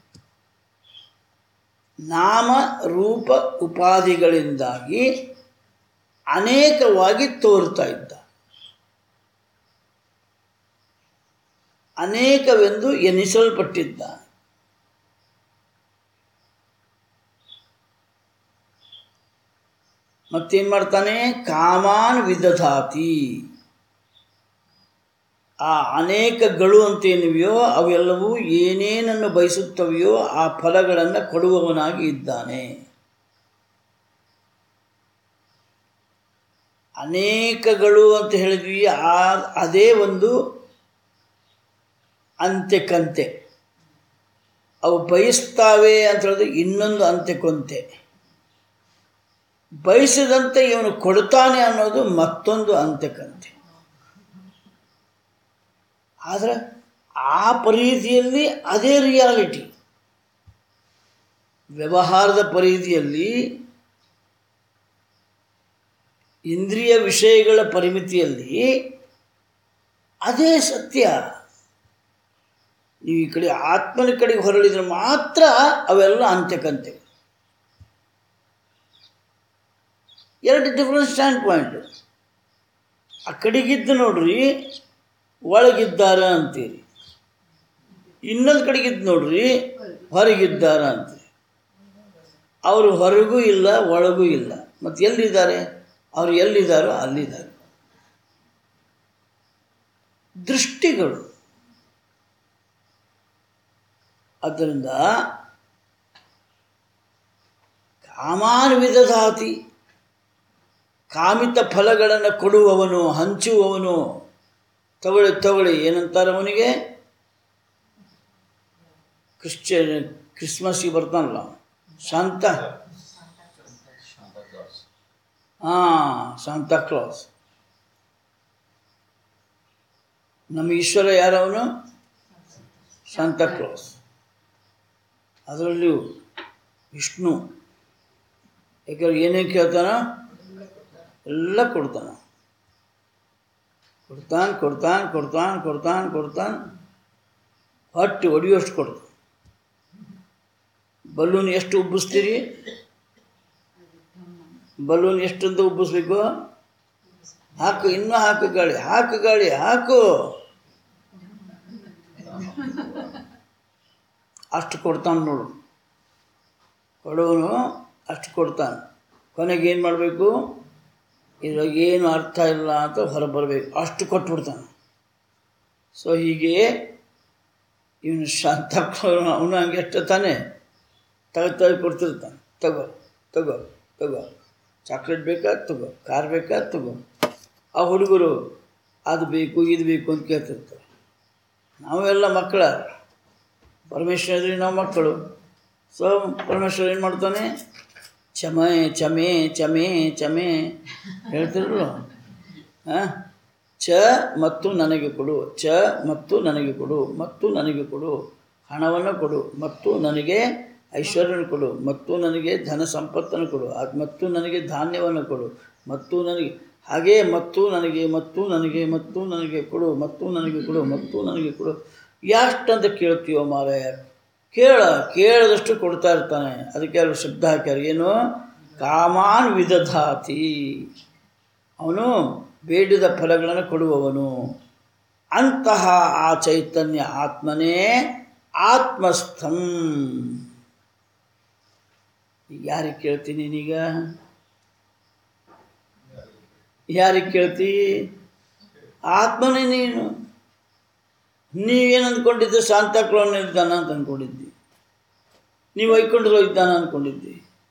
ನಾಮ ರೂಪ ಉಪಾಧಿಗಳಿಂದಾಗಿ ಅನೇಕವಾಗಿ ತೋರ್ತಾ ಇದ್ದ ಅನೇಕವೆಂದು ಎನಿಸಲ್ಪಟ್ಟಿದ್ದಾನೆ ಮತ್ತೇನು ಮಾಡ್ತಾನೆ ಕಾಮಾನ್ ವಿದಧಾತಿ ಆ ಅನೇಕಗಳು ಅಂತೇನಿವೆಯೋ ಅವೆಲ್ಲವೂ ಏನೇನನ್ನು ಬಯಸುತ್ತವೆಯೋ ಆ ಫಲಗಳನ್ನು ಕೊಡುವವನಾಗಿ ಇದ್ದಾನೆ ಅನೇಕಗಳು ಅಂತ ಹೇಳಿದ್ವಿ ಆ ಅದೇ ಒಂದು ಅಂತೆ ಕಂತೆ ಅವು ಬಯಸ್ತಾವೆ ಅಂತ ಹೇಳಿದ್ರೆ ಇನ್ನೊಂದು ಅಂತೆ ಕೊಂತೆ ಬಯಸಿದಂತೆ ಇವನು ಕೊಡ್ತಾನೆ ಅನ್ನೋದು ಮತ್ತೊಂದು ಅಂತೆ ಕಂತೆ ಆದರೆ ಆ ಪರಿಧಿಯಲ್ಲಿ ಅದೇ ರಿಯಾಲಿಟಿ ವ್ಯವಹಾರದ ಪರಿಧಿಯಲ್ಲಿ ಇಂದ್ರಿಯ ವಿಷಯಗಳ ಪರಿಮಿತಿಯಲ್ಲಿ ಅದೇ ಸತ್ಯ ನೀವು ಈ ಕಡೆ ಆತ್ಮನ ಕಡೆಗೆ ಹೊರಳಿದ್ರೆ ಮಾತ್ರ ಅವೆಲ್ಲ ಅಂತ್ಯಕಂತೆ ಎರಡು ಡಿಫ್ರೆಂಟ್ ಸ್ಟ್ಯಾಂಡ್ ಪಾಯಿಂಟ್ ಆ ಕಡೆಗಿದ್ದು ನೋಡ್ರಿ ಒಳಗಿದ್ದಾರ ಅಂತೀರಿ ಇನ್ನೊಂದು ಕಡೆಗಿದ್ದು ನೋಡ್ರಿ ಹೊರಗಿದ್ದಾರ ಅಂತೀರಿ ಅವರು ಹೊರಗೂ ಇಲ್ಲ ಒಳಗೂ ಇಲ್ಲ ಮತ್ತು ಎಲ್ಲಿದ್ದಾರೆ ಅವರು ಎಲ್ಲಿದ್ದಾರೋ ಅಲ್ಲಿದ್ದಾರೆ ದೃಷ್ಟಿಗಳು ಆದ್ದರಿಂದ ಕಾಮಾನ್ ವಿದಧಾತಿ ಕಾಮಿತ ಫಲಗಳನ್ನು ಕೊಡುವವನು ಹಂಚುವವನು ತಗೊಳ್ಳಿ ತಗೊಳ್ಳಿ ಏನಂತಾರೆ ಅವನಿಗೆ ಕ್ರಿಶ್ಚಿಯನ್ ಕ್ರಿಸ್ಮಸ್ಸಿಗೆ ಬರ್ತಾನಲ್ಲ ಶಾಂತ ಹಾಂ ಶಾಂತಾ ಕ್ಲಾಸ್ ನಮ್ಮ ಈಶ್ವರ ಯಾರವನು ಶಾಂತಾ ಕ್ಲಾಸ್ ಅದರಲ್ಲಿಯೂ ವಿಷ್ಣು ಯಾಕಂದ್ರೆ ಏನೇನು ಕೇಳ್ತಾನ ಎಲ್ಲ ಕೊಡ್ತಾನ ಕೊಡ್ತಾನೆ ಕೊಡ್ತಾನೆ ಕೊಡ್ತಾನೆ ಕೊಡ್ತಾನೆ ಕೊಡ್ತಾನೆ ಹೊಟ್ಟೆ ಹೊಡಿಯೋಷ್ಟು ಕೊಡ್ತಾನೆ ಬಲೂನ್ ಎಷ್ಟು ಉಬ್ಬಿಸ್ತೀರಿ ಬಲೂನ್ ಎಷ್ಟಂತ ಉಬ್ಬಿಸ್ಬೇಕು ಹಾಕು ಇನ್ನೂ ಹಾಕು ಗಾಳಿ ಹಾಕು ಗಾಳಿ ಹಾಕು ಅಷ್ಟು ಕೊಡ್ತಾನೆ ನೋಡು ಕೊಡೋನು ಅಷ್ಟು ಕೊಡ್ತಾನೆ ಕೊನೆಗೆ ಏನು ಮಾಡಬೇಕು ಇದ್ರಾಗ ಏನು ಅರ್ಥ ಇಲ್ಲ ಅಂತ ಹೊರಬರಬೇಕು ಅಷ್ಟು ಕೊಟ್ಬಿಡ್ತಾನೆ ಸೊ ಹೀಗೆ ಇವನು ಶಾಂತ ಅವನು ಹಂಗೆ ಎಷ್ಟು ತಾನೆ ತೆಗೆದು ತೆಗೆದು ಕೊಡ್ತಿರ್ತಾನೆ ತಗೋ ತಗೋ ತಗೋ ಚಾಕ್ಲೇಟ್ ಬೇಕಾ ತಗೋ ಕಾರ್ ಬೇಕಾ ತಗೋ ಆ ಹುಡುಗರು ಅದು ಬೇಕು ಇದು ಬೇಕು ಅಂತ ಕೇಳ್ತಿರ್ತಾರೆ ನಾವೆಲ್ಲ ಮಕ್ಕಳ ಪರಮೇಶ್ವರ ನಾವು ಮಕ್ಕಳು ಸೊ ಪರಮೇಶ್ವರ ಏನು ಮಾಡ್ತಾನೆ ಚಮೆ ಚಮೆ ಚಮೆ ಚಮೆ ಹೇಳ್ತಿರಲ್ಲ ಹಾಂ ಚ ಮತ್ತು ನನಗೆ ಕೊಡು ಚ ಮತ್ತು ನನಗೆ ಕೊಡು ಮತ್ತು ನನಗೆ ಕೊಡು ಹಣವನ್ನು ಕೊಡು ಮತ್ತು ನನಗೆ ಐಶ್ವರ್ಯವನ್ನು ಕೊಡು ಮತ್ತು ನನಗೆ ಧನ ಸಂಪತ್ತನ್ನು ಕೊಡು ಅದು ಮತ್ತು ನನಗೆ ಧಾನ್ಯವನ್ನು ಕೊಡು ಮತ್ತು ನನಗೆ ಹಾಗೇ ಮತ್ತು ನನಗೆ ಮತ್ತು ನನಗೆ ಮತ್ತು ನನಗೆ ಕೊಡು ಮತ್ತು ನನಗೆ ಕೊಡು ಮತ್ತು ನನಗೆ ಕೊಡು ಎಷ್ಟಂತ ಕೇಳ್ತೀವೋ ಮಾರಾಯ ಕೇಳ ಕೇಳದಷ್ಟು ಕೊಡ್ತಾ ಇರ್ತಾನೆ ಅದಕ್ಕೆ ಅವರು ಶಬ್ದ ಹಾಕ್ಯಾರ ಏನು ಕಾಮಾನ್ ವಿದಧಾತಿ ಅವನು ಬೇಡಿದ ಫಲಗಳನ್ನು ಕೊಡುವವನು ಅಂತಹ ಆ ಚೈತನ್ಯ ಆತ್ಮನೇ ಆತ್ಮಸ್ಥಂ ಈಗ ಯಾರಿಗೆ ಕೇಳ್ತೀನಿ ನೀನೀಗ ಯಾರಿಗೆ ಕೇಳ್ತಿ ಆತ್ಮನೇ ನೀನು ನೀವೇನು ಅಂದ್ಕೊಂಡಿದ್ದೆ ಶಾಂತಾಕ್ಲೋನ್ ಇದ್ದಾನ ಅಂತ ಅಂದ್ಕೊಂಡಿದ್ದಿ ನೀವು ವೈಕುಂಠದಲ್ಲಿ ಇದ್ದಾನ ಅಂದ್ಕೊಂಡಿದ್ದಿ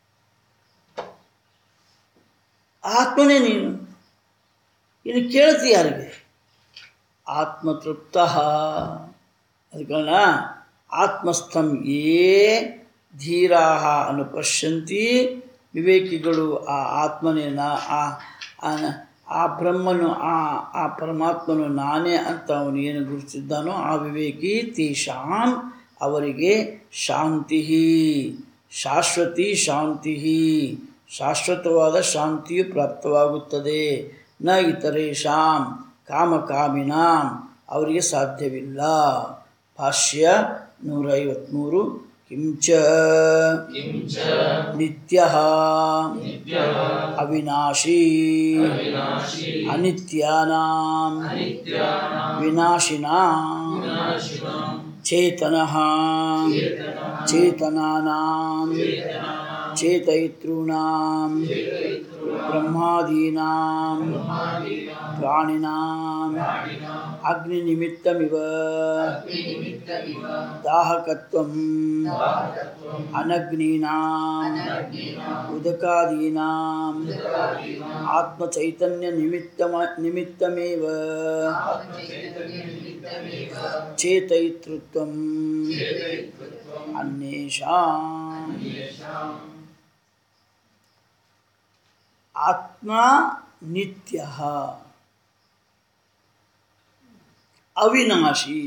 ಆತ್ಮನೇ ನೀನು ಇನ್ನು ಕೇಳ್ತಿ ಯಾರಿಗೆ ಆತ್ಮತೃಪ್ತ ಅದಕ್ಕೆ ಆತ್ಮಸ್ಥಂ ಯೇ ಧೀರಾ ಅನುಪಶ್ಯಂತಿ ವಿವೇಕಿಗಳು ಆ ಆತ್ಮನೇ ನಾ ಆ ಆ- ಆ ಬ್ರಹ್ಮನು ಆ ಆ ಪರಮಾತ್ಮನು ನಾನೇ ಅಂತ ಅವನು ಏನು ಗುರುತಿದ್ದಾನೋ ಆ ವಿವೇಕಿ ತೇಷಾಂ ಅವರಿಗೆ ಶಾಂತಿ ಶಾಶ್ವತಿ ಶಾಂತಿ ಶಾಶ್ವತವಾದ ಶಾಂತಿಯು ಪ್ರಾಪ್ತವಾಗುತ್ತದೆ ನ ಇತರೇಷಾಂ ಕಾಮಕಾಮಿನಾಂ ಅವರಿಗೆ ಸಾಧ್ಯವಿಲ್ಲ ಭಾಷ್ಯ ನೂರ ಐವತ್ತ್ಮೂರು ಕಿಂಚ ನಿತ್ಯ ಅವಿನಾಶಿ ಅನಿತ್ಯಾನಾಂ ವಿನಾಶಿನಾಂ ಚೇತನಃ ಚೇತನಾನಾಂ ಚೇತಯಿತॄಣಾಂ ಬ್ರಹ್ಮಾದೀನಾಂ ಪ್ರಾಣಿನಾಂ ಅಗ್ನಿನಿಮಿತ್ತಮಿವ दाहकत्वम् अनग्नीनाम् उदकादीनाम् आत्मचैतन्यनिमित्तम निमित्तमेव चेतयितृत्वम् अन्येषाम् ಆತ್ಮ ನಿತ್ಯ ಅವಿನಾಶಿ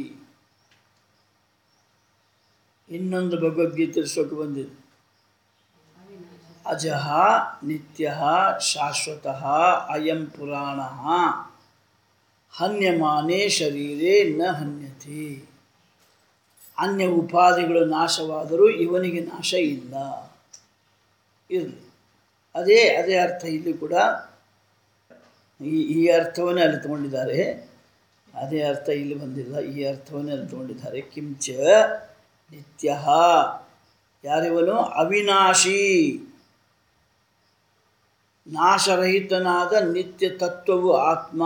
ಇನ್ನೊಂದು ಭಗವದ್ಗೀತೆ ಶ್ಲೋಕ ಬಂದಿದೆ ಅಜಃ ನಿತ್ಯ ಶಾಶ್ವತಃ ಅಯಂ ಪುರಾಣ ಹನ್ಯಮಾನೇ ಶರೀರೇ ನ ಹನ್ಯತೆ ಅನ್ಯ ಉಪಾಧಿಗಳು ನಾಶವಾದರೂ ಇವನಿಗೆ ನಾಶ ಇಲ್ಲ ಇರಲಿ ಅದೇ ಅದೇ ಅರ್ಥ ಇಲ್ಲಿ ಕೂಡ ಈ ಈ ಅರ್ಥವನ್ನೇ ಅಲ್ಲಿ ತಗೊಂಡಿದ್ದಾರೆ ಅದೇ ಅರ್ಥ ಇಲ್ಲಿ ಬಂದಿಲ್ಲ ಈ ಅರ್ಥವನ್ನೇ ಅಲ್ಲಿ ತಗೊಂಡಿದ್ದಾರೆ ಕಿಂಚ ನಿತ್ಯ ಯಾರಿವನು ಅವಿನಾಶಿ ನಾಶರಹಿತನಾದ ನಿತ್ಯ ತತ್ವವು ಆತ್ಮ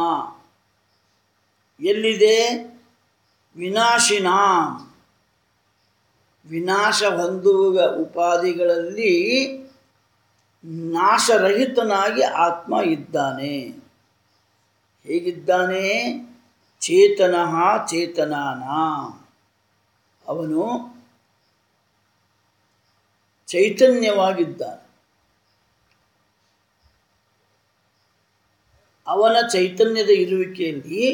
ಎಲ್ಲಿದೆ ವಿನಾಶಿನ ವಿನಾಶ ಹೊಂದುವ ಉಪಾಧಿಗಳಲ್ಲಿ ನಾಶರಹಿತನಾಗಿ ಆತ್ಮ ಇದ್ದಾನೆ ಹೇಗಿದ್ದಾನೆ ಚೇತನಃ ಚೇತನಾನ ಅವನು ಚೈತನ್ಯವಾಗಿದ್ದಾನೆ ಅವನ ಚೈತನ್ಯದ ಇರುವಿಕೆಯಲ್ಲಿ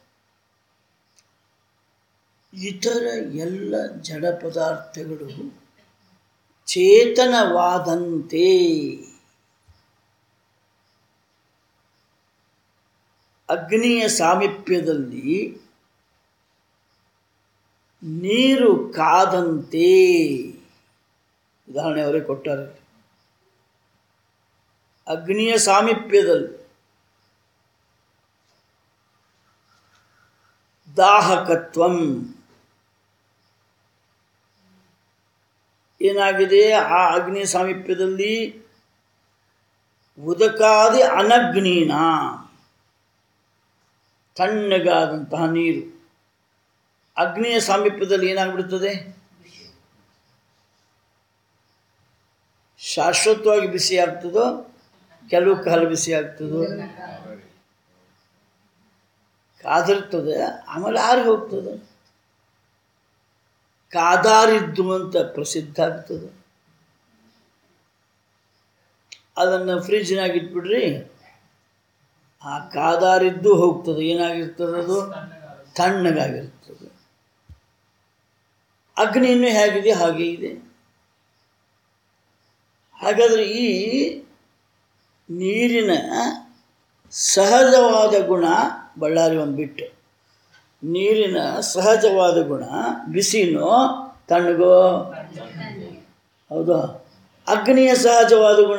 ಇತರ ಎಲ್ಲ ಜಡ ಪದಾರ್ಥಗಳು ಚೇತನವಾದಂತೆ ಅಗ್ನಿಯ ಸಾಮೀಪ್ಯದಲ್ಲಿ ನೀರು ಕಾದಂತೆ ಉದಾಹರಣೆ ಅವರೇ ಕೊಟ್ಟಾರೆ ಅಗ್ನಿಯ ಸಾಮೀಪ್ಯದಲ್ಲಿ ದಾಹಕತ್ವಂ ಏನಾಗಿದೆ ಆ ಅಗ್ನಿ ಸಾಮೀಪ್ಯದಲ್ಲಿ ಉದಕಾದಿ ಅನಗ್ನಿನ ತಣ್ಣಗಾದಂತಹ ನೀರು ಅಗ್ನಿಯ ಸಾಮೀಪ್ಯದಲ್ಲಿ ಏನಾಗ್ಬಿಡುತ್ತದೆ ಶಾಶ್ವತವಾಗಿ ಬಿಸಿ ಆಗ್ತದೋ ಕೆಲವು ಕಾಲ ಬಿಸಿ ಆಗ್ತದೋ ಕಾದಿರ್ತದೆ ಆಮೇಲೆ ಆರಿ ಹೋಗ್ತದೆ ಕಾದಾರಿದ್ದು ಅಂತ ಪ್ರಸಿದ್ಧ ಆಗ್ತದೆ ಅದನ್ನು ಫ್ರಿಜ್ನಾಗ ಇಟ್ಬಿಡ್ರಿ ಆ ಕಾದಾರಿದ್ದು ಹೋಗ್ತದೆ ಏನಾಗಿರ್ತದೆ ಅದು ತಣ್ಣಗಾಗಿರ್ತದೆ ಅಗ್ನಿ ಇನ್ನೂ ಹೇಗಿದೆ ಹಾಗೆ ಇದೆ ಹಾಗಾದರೆ ಈ ನೀರಿನ ಸಹಜವಾದ ಗುಣ ಬಳ್ಳಾರಿ ಒಂದು ಬಿಟ್ಟು ನೀರಿನ ಸಹಜವಾದ ಗುಣ ಬಿಸಿನೋ ತಣ್ಣಗೋ ಹೌದಾ ಅಗ್ನಿಯ ಸಹಜವಾದ ಗುಣ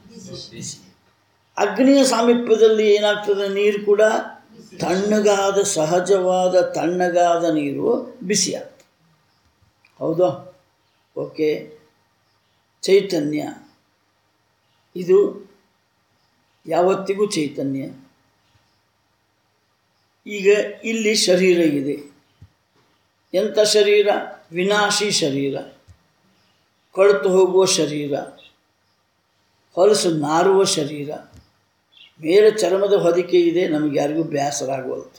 ಅಗ್ನಿಯ ಸಾಮೀಪ್ಯದಲ್ಲಿ ಏನಾಗ್ತದೆ ನೀರು ಕೂಡ ತಣ್ಣಗಾದ ಸಹಜವಾದ ತಣ್ಣಗಾದ ನೀರು ಬಿಸಿ ಆಗ್ತದೆ ಹೌದಾ ಓಕೆ ಚೈತನ್ಯ ಇದು ಯಾವತ್ತಿಗೂ ಚೈತನ್ಯ ಈಗ ಇಲ್ಲಿ ಶರೀರ ಇದೆ ಎಂಥ ಶರೀರ ವಿನಾಶಿ ಶರೀರ ಕೊಳೆತು ಹೋಗುವ ಶರೀರ ಹೊಲಸು ನಾರುವ ಶರೀರ ಮೇಲೆ ಚರ್ಮದ ಹೊದಿಕೆ ಇದೆ ನಮಗೆ ಯಾರಿಗೂ ಬೇಸರ ಆಗುವಲ್ತು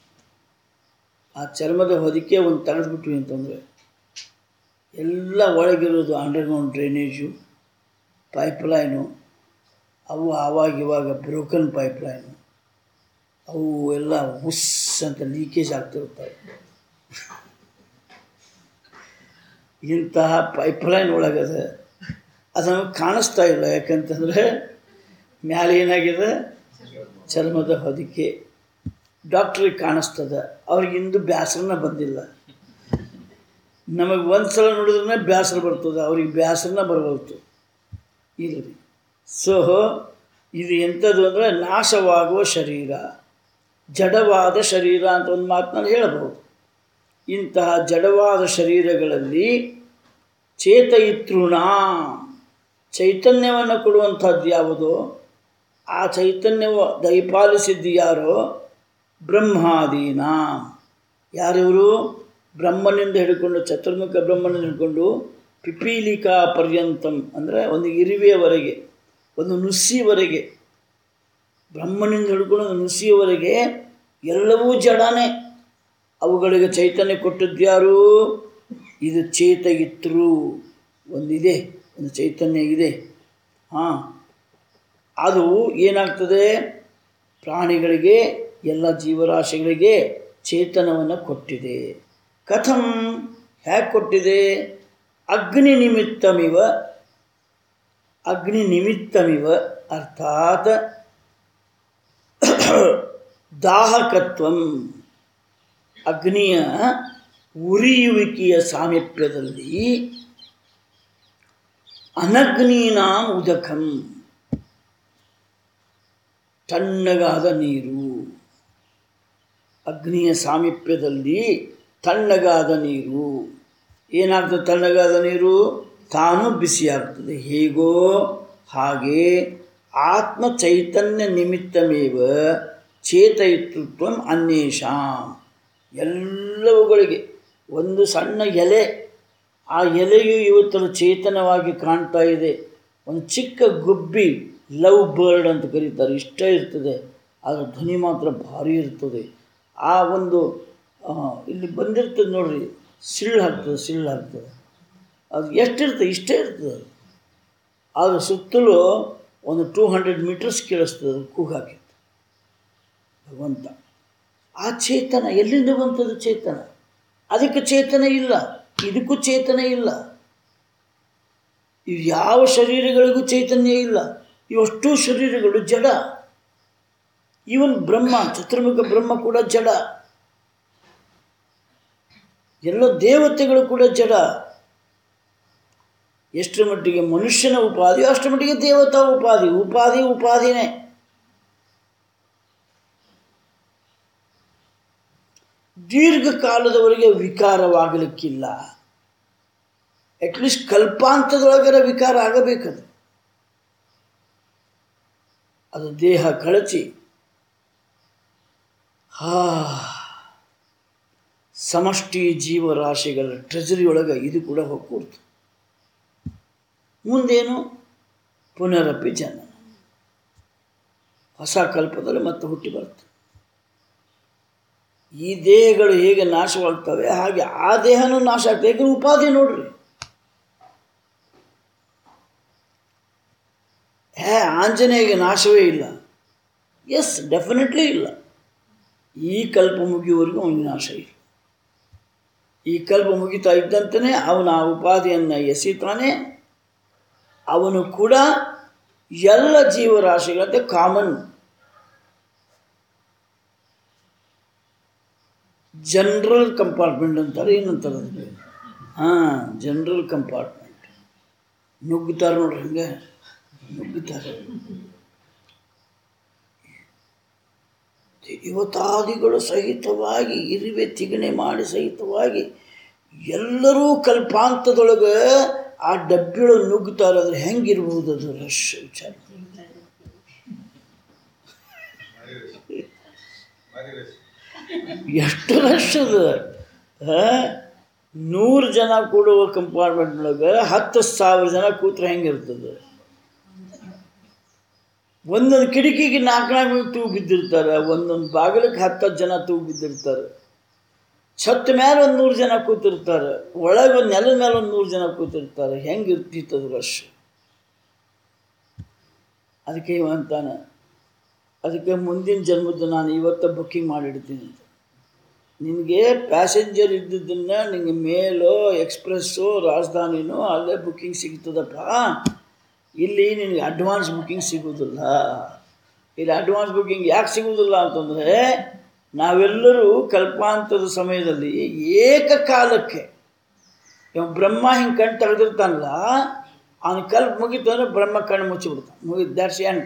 ಆ ಚರ್ಮದ ಹೊದಿಕೆ ಒಂದು ತೆಗೆದ್ಬಿಟ್ವಿ ಅಂತಂದರೆ ಎಲ್ಲ ಒಳಗಿರೋದು ಅಂಡರ್ಗ್ರೌಂಡ್ ಡ್ರೈನೇಜು ಪೈಪ್ಲೈನು ಅವು ಆವಾಗ ಇವಾಗ ಬ್ರೋಕನ್ ಪೈಪ್ಲೈನು ಅವು ಎಲ್ಲ ಉಸ್ ಅಂತ ಲೀಕೇಜ್ ಆಗ್ತಿರ್ತವೆ ಇಂತಹ ಪೈಪ್ಲೈನ್ ಒಳಗದೆ ಅದು ನಮಗೆ ಕಾಣಿಸ್ತಾ ಇಲ್ಲ ಯಾಕಂತಂದರೆ ಮ್ಯಾಲೆ ಏನಾಗಿದೆ ಚರ್ಮದ ಹೊದಿಕೆ ಡಾಕ್ಟ್ರಿಗೆ ಕಾಣಿಸ್ತದೆ ಅವ್ರಿಗೆ ಇಂದು ಬೇಸರನ ಬಂದಿಲ್ಲ ನಮಗೆ ಒಂದು ಸಲ ನೋಡಿದ್ರೆ ಬೇಸರ ಬರ್ತದೆ ಅವ್ರಿಗೆ ಬೇಸರನ ಬರಬಲ್ತು ಇರಲಿ ಸೊ ಇದು ಎಂಥದ್ದು ಅಂದರೆ ನಾಶವಾಗುವ ಶರೀರ ಜಡವಾದ ಶರೀರ ಅಂತ ಒಂದು ಮಾತನ್ನು ಹೇಳಬಹುದು ಇಂತಹ ಜಡವಾದ ಶರೀರಗಳಲ್ಲಿ ಚೇತಯಿತೃಣ ಚೈತನ್ಯವನ್ನು ಕೊಡುವಂಥದ್ದು ಯಾವುದು ಆ ಚೈತನ್ಯವು ದಯಪಾಲಿಸಿದ್ದು ಯಾರೋ ಬ್ರಹ್ಮಾದೀನ ಯಾರಿವರು ಬ್ರಹ್ಮನಿಂದ ಹಿಡ್ಕೊಂಡು ಚತುರ್ಮುಖ ಬ್ರಹ್ಮನಿಂದ ಹಿಡ್ಕೊಂಡು ಪಿಪೀಲಿಕಾ ಪರ್ಯಂತಂ ಅಂದರೆ ಒಂದು ಇರುವೆಯವರೆಗೆ ಒಂದು ನುಸಿಯವರೆಗೆ ಬ್ರಹ್ಮನಿಂದ ಹಿಡ್ಕೊಂಡು ಒಂದು ನುಸಿಯವರೆಗೆ ಎಲ್ಲವೂ ಜಡನೇ ಅವುಗಳಿಗೆ ಚೈತನ್ಯ ಕೊಟ್ಟದ್ದು ಯಾರು ಇದು ಚೇತಯಿತ್ರು ಒಂದಿದೆ ಒಂದು ಚೈತನ್ಯ ಇದೆ ಹಾಂ ಅದು ಏನಾಗ್ತದೆ ಪ್ರಾಣಿಗಳಿಗೆ ಎಲ್ಲ ಜೀವರಾಶಿಗಳಿಗೆ ಚೇತನವನ್ನು ಕೊಟ್ಟಿದೆ ಕಥಂ ಹೇಗೆ ಕೊಟ್ಟಿದೆ ಅಗ್ನಿ ನಿಮಿತ್ತಮಿವ ಅಗ್ನಿ ನಿಮಿತ್ತಮಿವ ಅರ್ಥಾತ್ ದಾಹಕತ್ವಂ ಅಗ್ನಿಯ ಉರಿಯುವಿಕೆಯ ಸಾಮೀಪ್ಯದಲ್ಲಿ ಅನಗ್ನೀನಾಂ ಉದಕಂ ತಣ್ಣಗಾದ ನೀರು ಅಗ್ನಿಯ ಸಾಮೀಪ್ಯದಲ್ಲಿ ತಣ್ಣಗಾದ ನೀರು ಏನಾಗ್ತದೆ ತಣ್ಣಗಾದ ನೀರು ತಾನು ಬಿಸಿಯಾಗ್ತದೆ ಹೇಗೋ ಹಾಗೆ ಆತ್ಮ ಚೈತನ್ಯ ನಿಮಿತ್ತಮೇವ ಚೇತಯಿತೃತ್ವ ಅನ್ಯೇಷಾಂ ಎಲ್ಲವುಗಳಿಗೆ ಒಂದು ಸಣ್ಣ ಎಲೆ ಆ ಎಲೆಯು ಇವತ್ತರ ಚೇತನವಾಗಿ ಕಾಣ್ತಾ ಇದೆ ಒಂದು ಚಿಕ್ಕ ಗುಬ್ಬಿ ಲವ್ ಬರ್ಡ್ ಅಂತ ಕರೀತಾರೆ ಇಷ್ಟ ಇರ್ತದೆ ಅದರ ಧ್ವನಿ ಮಾತ್ರ ಭಾರಿ ಇರ್ತದೆ ಆ ಒಂದು ಆ, ಇಲ್ಲಿ ಬಂದಿರ್ತದೆ ನೋಡ್ರಿ ಸಿಳ್ಳು ಹಾಕ್ತದೆ ಸಿಳ್ಳು ಹಾಕ್ತದೆ ಅದು ಎಷ್ಟಿರ್ತದೆ ಇಷ್ಟೇ ಇರ್ತದೆ ಅದು ಆದ್ರೆ ಸುತ್ತಲೂ ಒಂದು ಟೂ ಹಂಡ್ರೆಡ್ ಮೀಟರ್ಸ್ ಕೇಳಿಸ್ತದೆ ಅದು ಕೂಗು ಹಾಕಿತ್ತು ಭಗವಂತ ಆ ಚೇತನ ಎಲ್ಲಿಂದ ಬಂತದು ಚೇತನ ಅದಕ್ಕೆ ಚೇತನ ಇಲ್ಲ ಇದಕ್ಕೂ ಚೇತನ ಇಲ್ಲ ಇವು ಯಾವ ಶರೀರಗಳಿಗೂ ಚೈತನ್ಯ ಇಲ್ಲ ಇವಷ್ಟು ಶರೀರಗಳು ಜಡ ಇವನ್ ಬ್ರಹ್ಮ ಚತುರ್ಮುಖ ಬ್ರಹ್ಮ ಕೂಡ ಜಡ ಎಲ್ಲ ದೇವತೆಗಳು ಕೂಡ ಜಡ ಎಷ್ಟರ ಮಟ್ಟಿಗೆ ಮನುಷ್ಯನ ಉಪಾಧಿ ಅಷ್ಟರ ಮಟ್ಟಿಗೆ ದೇವತಾ ಉಪಾಧಿ ಉಪಾಧಿ ಉಪಾಧಿನೇ ದೀರ್ಘಕಾಲದವರೆಗೆ ವಿಕಾರವಾಗಲಿಕ್ಕಿಲ್ಲ ಅಟ್ಲೀಸ್ಟ್ ಕಲ್ಪಾಂತದೊಳಗರ ವಿಕಾರ ಆಗಬೇಕದು ಅದು ದೇಹ ಕಳಚಿ ಹಾ ಸಮಷ್ಟಿ ಜೀವರಾಶಿಗಳ ಟ್ರೆಜರಿ ಒಳಗೆ ಇದು ಕೂಡ ಹೋಗ್ಕೊಡ್ತು ಮುಂದೇನು ಪುನರಪಿ ಜನನ ಹೊಸ ಕಲ್ಪದಲ್ಲಿ ಮತ್ತೆ ಹುಟ್ಟಿ ಬರ್ತದೆ ಈ ದೇಹಗಳು ಹೇಗೆ ನಾಶವಾಗ್ತವೆ ಹಾಗೆ ಆ ದೇಹನೂ ನಾಶ ಆಗ್ತದೆ ಯಾಕಂದ್ರೆ ಉಪಾಧಿ ನೋಡ್ರಿ ಹೇ ಆಂಜನೇಯಗೆ ನಾಶವೇ ಇಲ್ಲ ಎಸ್ ಡೆಫಿನೆಟ್ಲಿ ಇಲ್ಲ ಈ ಕಲ್ಪ ಮುಗಿಯುವವರೆಗೂ ಅವನಿಗೆ ನಾಶ ಇಲ್ಲ ಈ ಕಲ್ಪ ಮುಗಿತಾ ಇದ್ದಂತೆಯೇ ಅವನ ಆ ಉಪಾಧಿಯನ್ನು ಎಸಿತಾನೆ ಅವನು ಕೂಡ ಎಲ್ಲ ಜೀವರಾಶಿಗಳಂತೆ ಕಾಮನ್ ಜನರಲ್ ಕಂಪಾರ್ಟ್ಮೆಂಟ್ ಅಂತಾರೆ ಏನಂತಾರೆ ಅದಕ್ಕೆ ಹಾಂ ಜನರಲ್ ಕಂಪಾರ್ಟ್ಮೆಂಟ್ ನುಗ್ಗುತ್ತಾರೆ ನೋಡ್ರಿ ಹಂಗೆ ನುಗ್ಗುತ್ತಾರೆ ದೇವತಾದಿಗಳು ಸಹಿತವಾಗಿ ಇರುವೆ ತಿಗಣೆ ಮಾಡಿ ಸಹಿತವಾಗಿ ಎಲ್ಲರೂ ಕಲ್ಪಾಂತದೊಳಗೆ ಆ ಡಬ್ಬಿಯೊಳಗೆ ನುಗ್ಗುತ್ತಾರೆ ಅಂದ್ರೆ ಹೆಂಗಿರ್ಬೋದು ಅದು ರಶ್ ವಿಚಾರ ಎಷ್ಟು ರಶ್ ಅದು ಆ? ನೂರು ಜನ ಕೂಡುವ ಕಂಪಾರ್ಟ್ಮೆಂಟ್ನೊಳಗೆ ಹತ್ತು ಸಾವಿರ ಜನ ಕೂತ್ರೆ ಹೆಂಗಿರ್ತದೆ ಒಂದೊಂದು ಕಿಟಕಿಗೆ ನಾಲ್ಕು ನಾಲ್ಕು ತೂಗು ಬಿದ್ದಿರ್ತಾರೆ ಒಂದೊಂದು ಬಾಗಿಲಕ್ಕೆ ಹತ್ತತ್ತು ಜನ ತೂಗು ಬಿದ್ದಿರ್ತಾರೆ ಛತ್ ಮೇಲೆ ಒಂದು ನೂರು ಜನ ಕೂತಿರ್ತಾರೆ ಒಳಗೆ ಒಂದು ನೆಲದ ಮೇಲೆ ಒಂದು ನೂರು ಜನ ಕೂತಿರ್ತಾರೆ ಹೆಂಗೆ ಇರ್ತಿತ್ತದು ರಶ್ ಅದಕ್ಕೆ ಇವ ಅಂತಾನೆ ಅದಕ್ಕೆ ಮುಂದಿನ ಜನ್ಮದ್ದು ನಾನು ಇವತ್ತು ಬುಕ್ಕಿಂಗ್ ಮಾಡಿಡ್ತೀನಿ ಅಂತ ನಿನಗೆ ಪ್ಯಾಸೆಂಜರ್ ಇದ್ದಿದ್ದನ್ನು ನಿನಗೆ ಮೇಲೋ ಎಕ್ಸ್ಪ್ರೆಸ್ಸು ರಾಜಧಾನಿನೋ ಅಲ್ಲೇ ಬುಕ್ಕಿಂಗ್ ಸಿಗ್ತದಪ್ಪ ಇಲ್ಲಿ ನಿನಗೆ ಅಡ್ವಾನ್ಸ್ ಬುಕ್ಕಿಂಗ್ ಸಿಗೋದಿಲ್ಲ ಇಲ್ಲಿ ಅಡ್ವಾನ್ಸ್ ಬುಕ್ಕಿಂಗ್ ಯಾಕೆ ಸಿಗೋದಿಲ್ಲ ಅಂತಂದರೆ ನಾವೆಲ್ಲರೂ ಕಲ್ಪಾಂತದ ಸಮಯದಲ್ಲಿ ಏಕಕಾಲಕ್ಕೆ ಇವ ಬ್ರಹ್ಮ ಹಿಂಗೆ ಕಣ್ಣು ತೆಗೆದಿರ್ತಾನಲ್ಲ ಅವನ ಕಲ್ಪ ಮುಗೀತು ಅಂದರೆ ಬ್ರಹ್ಮ ಕಣ್ಣು ಮುಚ್ಚಿಬಿಡ್ತಾನೆ ಮುಗಿದು ದ್ಯಾಟ್ಸ್ ಎಂಡ್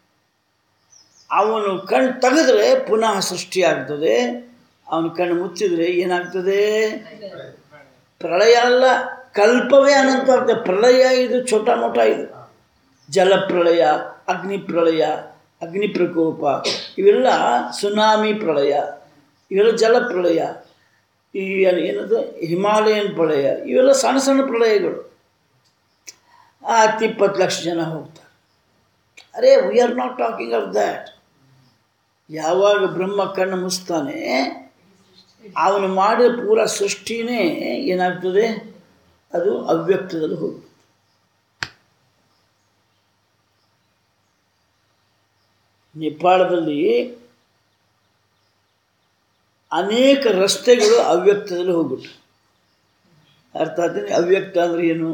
ಅವನು ಕಣ್ಣು ತೆಗೆದ್ರೆ ಪುನಃ ಸೃಷ್ಟಿಯಾಗ್ತದೆ ಅವನ ಕಣ್ಣು ಮುಚ್ಚಿದ್ರೆ ಏನಾಗ್ತದೆ ಪ್ರಳಯ ಅಲ್ಲ ಕಲ್ಪವೇ ಅನಂತ ಆಗ್ತದೆ ಪ್ರಳಯ ಇದು ಛೋಟ ಮೋಟ ಇದು ಜಲಪ್ರಳಯ ಅಗ್ನಿ ಪ್ರಳಯ ಅಗ್ನಿ ಪ್ರಕೋಪ ಇವೆಲ್ಲ ಸುನಾಮಿ ಪ್ರಳಯ ಇವೆಲ್ಲ ಜಲಪ್ರಳಯ ಈ ಏನ್- ಏನದು ಹಿಮಾಲಯನ್ ಪ್ರಳಯ ಇವೆಲ್ಲ ಸಣ್ಣ ಸಣ್ಣ ಪ್ರಳಯಗಳು ಆ ಹತ್ತು ಇಪ್ಪತ್ತು ಲಕ್ಷ ಜನ ಹೋಗ್ತಾರೆ ಅರೇ we are not talking of that ಯಾವಾಗ ಬ್ರಹ್ಮ ಕಣ್ಣು ಮುಸ್ತಾನೆ ಅವನು ಮಾಡಿದ ಪೂರ ಸೃಷ್ಟಿನೇ ಏನಾಗ್ತದೆ ಅದು ಅವ್ಯಕ್ತದಲ್ಲಿ ಹೋಗ್ತದೆ ನೇಪಾಳದಲ್ಲಿ ಅನೇಕ ರಸ್ತೆಗಳು ಅವ್ಯಕ್ತದಲ್ಲಿ ಹೋಗ್ಬಿಟ್ಟು ಅರ್ಥ ಆಗ್ತದೆ ಅವ್ಯಕ್ತ ಅಂದ್ರೆ ಏನು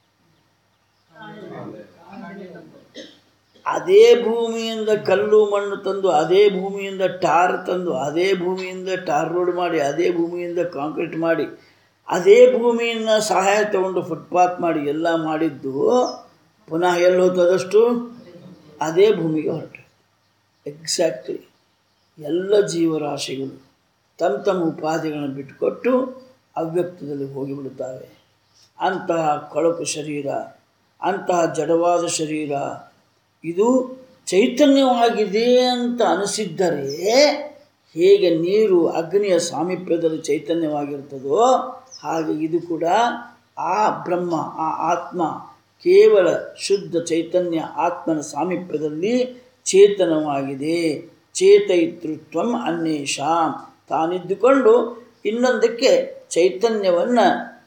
ಅದೇ ಭೂಮಿಯಿಂದ ಕಲ್ಲು ಮಣ್ಣು ತಂದು ಅದೇ ಭೂಮಿಯಿಂದ ಟಾರ್ ತಂದು ಅದೇ ಭೂಮಿಯಿಂದ ಟಾರ್ ರೋಡ್ ಮಾಡಿ ಅದೇ ಭೂಮಿಯಿಂದ ಕಾಂಕ್ರೀಟ್ ಮಾಡಿ ಅದೇ ಭೂಮಿಯನ್ನು ಸಹಾಯ ತಗೊಂಡು ಫುಟ್ಪಾತ್ ಮಾಡಿ ಎಲ್ಲ ಮಾಡಿದ್ದು ಪುನಃ ಎಲ್ಲಿ ಹೋಗ್ತದಷ್ಟು ಅದೇ ಭೂಮಿಗೆ ಹೊರಟು ಎಕ್ಸಾಕ್ಟ್ಲಿ ಎಲ್ಲ ಜೀವರಾಶಿಗಳು ತಮ್ಮ ತಮ್ಮ ಉಪಾಧಿಗಳನ್ನು ಬಿಟ್ಟುಕೊಟ್ಟು ಅವ್ಯಕ್ತದಲ್ಲಿ ಹೋಗಿಬಿಡುತ್ತವೆ ಅಂತಹ ಕೊಳಕು ಶರೀರ ಅಂತಹ ಜಡವಾದ ಶರೀರ ಇದು ಚೈತನ್ಯವಾಗಿದೆ ಅಂತ ಅನಿಸಿದ್ದರೆ ಹೇಗೆ ನೀರು ಅಗ್ನಿಯ ಸಾಮೀಪ್ಯದಲ್ಲಿ ಚೈತನ್ಯವಾಗಿರ್ತದೋ ಹಾಗೆ ಇದು ಕೂಡ ಆ ಬ್ರಹ್ಮ ಆ ಆತ್ಮ ಕೇವಲ ಶುದ್ಧ ಚೈತನ್ಯ ಆತ್ಮನ ಸಾಮೀಪ್ಯದಲ್ಲಿ ಚೇತನವಾಗಿದೆ ಚೇತಯಿತೃತ್ವಂ ಅನ್ವೇಷಾಂ ತಾನಿದ್ದುಕೊಂಡು ಇನ್ನೊಂದಕ್ಕೆ ಚೈತನ್ಯವನ್ನು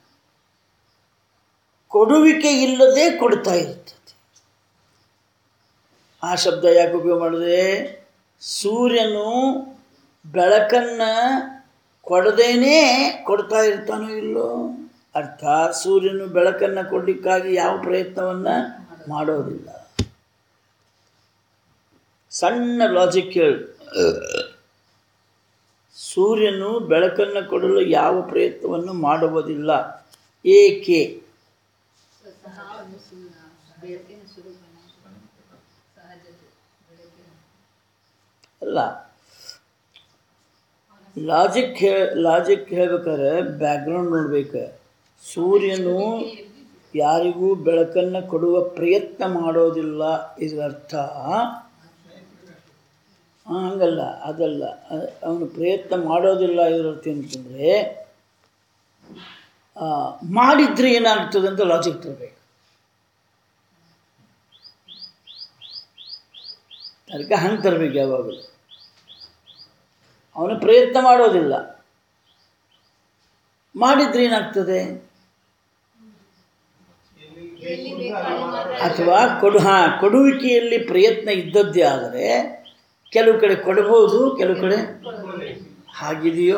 ಕೊಡುವಿಕೆ ಇಲ್ಲದೆ ಕೊಡ್ತಾ ಇರ್ತದೆ ಆ ಶಬ್ದ ಯಾಕೆ ಉಪಯೋಗ ಮಾಡಿದೆ ಸೂರ್ಯನು ಬೆಳಕನ್ನು ಕೊಡದೇನೇ ಕೊಡ್ತಾ ಇರ್ತಾನೋ ಇಲ್ಲೋ ಅರ್ಥ ಸೂರ್ಯನು ಬೆಳಕನ್ನು ಕೊಡಲಿಕ್ಕಾಗಿ ಯಾವ ಪ್ರಯತ್ನವನ್ನು ಮಾಡೋದಿಲ್ಲ ಸಣ್ಣ ಲಾಜಿಕ್ ಹೇಳಿ ಸೂರ್ಯನು ಬೆಳಕನ್ನು ಕೊಡಲು ಯಾವ ಪ್ರಯತ್ನವನ್ನು ಮಾಡುವುದಿಲ್ಲ ಏಕೆ ಬೆಳಕಿನ ಸ್ವರೂಪನ ಸಹಜತೆ ಬೆಳಕಿನ ಅಲ್ಲ ಲಾಜಿಕ್ ಹೇ ಲಾಜಿಕ್ ಹೇಳ್ಬೇಕಾದ್ರೆ ಬ್ಯಾಕ್ಗ್ರೌಂಡ್ ನೋಡ್ಬೇಕು ಸೂರ್ಯನು ಯಾರಿಗೂ ಬೆಳಕನ್ನು ಕೊಡುವ ಪ್ರಯತ್ನ ಮಾಡೋದಿಲ್ಲ ಇದರ ಅರ್ಥ ಆ, ಹಂಗಲ್ಲ ಅದಲ್ಲ ಅ- ಅವನು ಪ್ರಯತ್ನ ಮಾಡೋದಿಲ್ಲ ಇದರ ಅರ್ಥ ಅಂತಂದರೆ ಮಾಡಿದ್ರೆ ಏನಾಗ್ತದೆ ಅಂತ ಲಾಜಿಕ್ ತರಬೇಕು ಅದಕ್ಕೆ ಹಂಗೆ ತರಬೇಕು ಯಾವಾಗಲೂ ಅವನು ಪ್ರಯತ್ನ ಮಾಡೋದಿಲ್ಲ ಮಾಡಿದ್ರೆ ಏನಾಗ್ತದೆ ಅಥವಾ ಕೊಡು ಹಾಂ ಕೊಡುವಿಕೆಯಲ್ಲಿ ಪ್ರಯತ್ನ ಇದ್ದದ್ದೇ ಆದರೆ ಕೆಲವು ಕಡೆ ಕೊಡಬಹುದು ಕೆಲವು ಕಡೆ ಹಾಗಿದೆಯೋ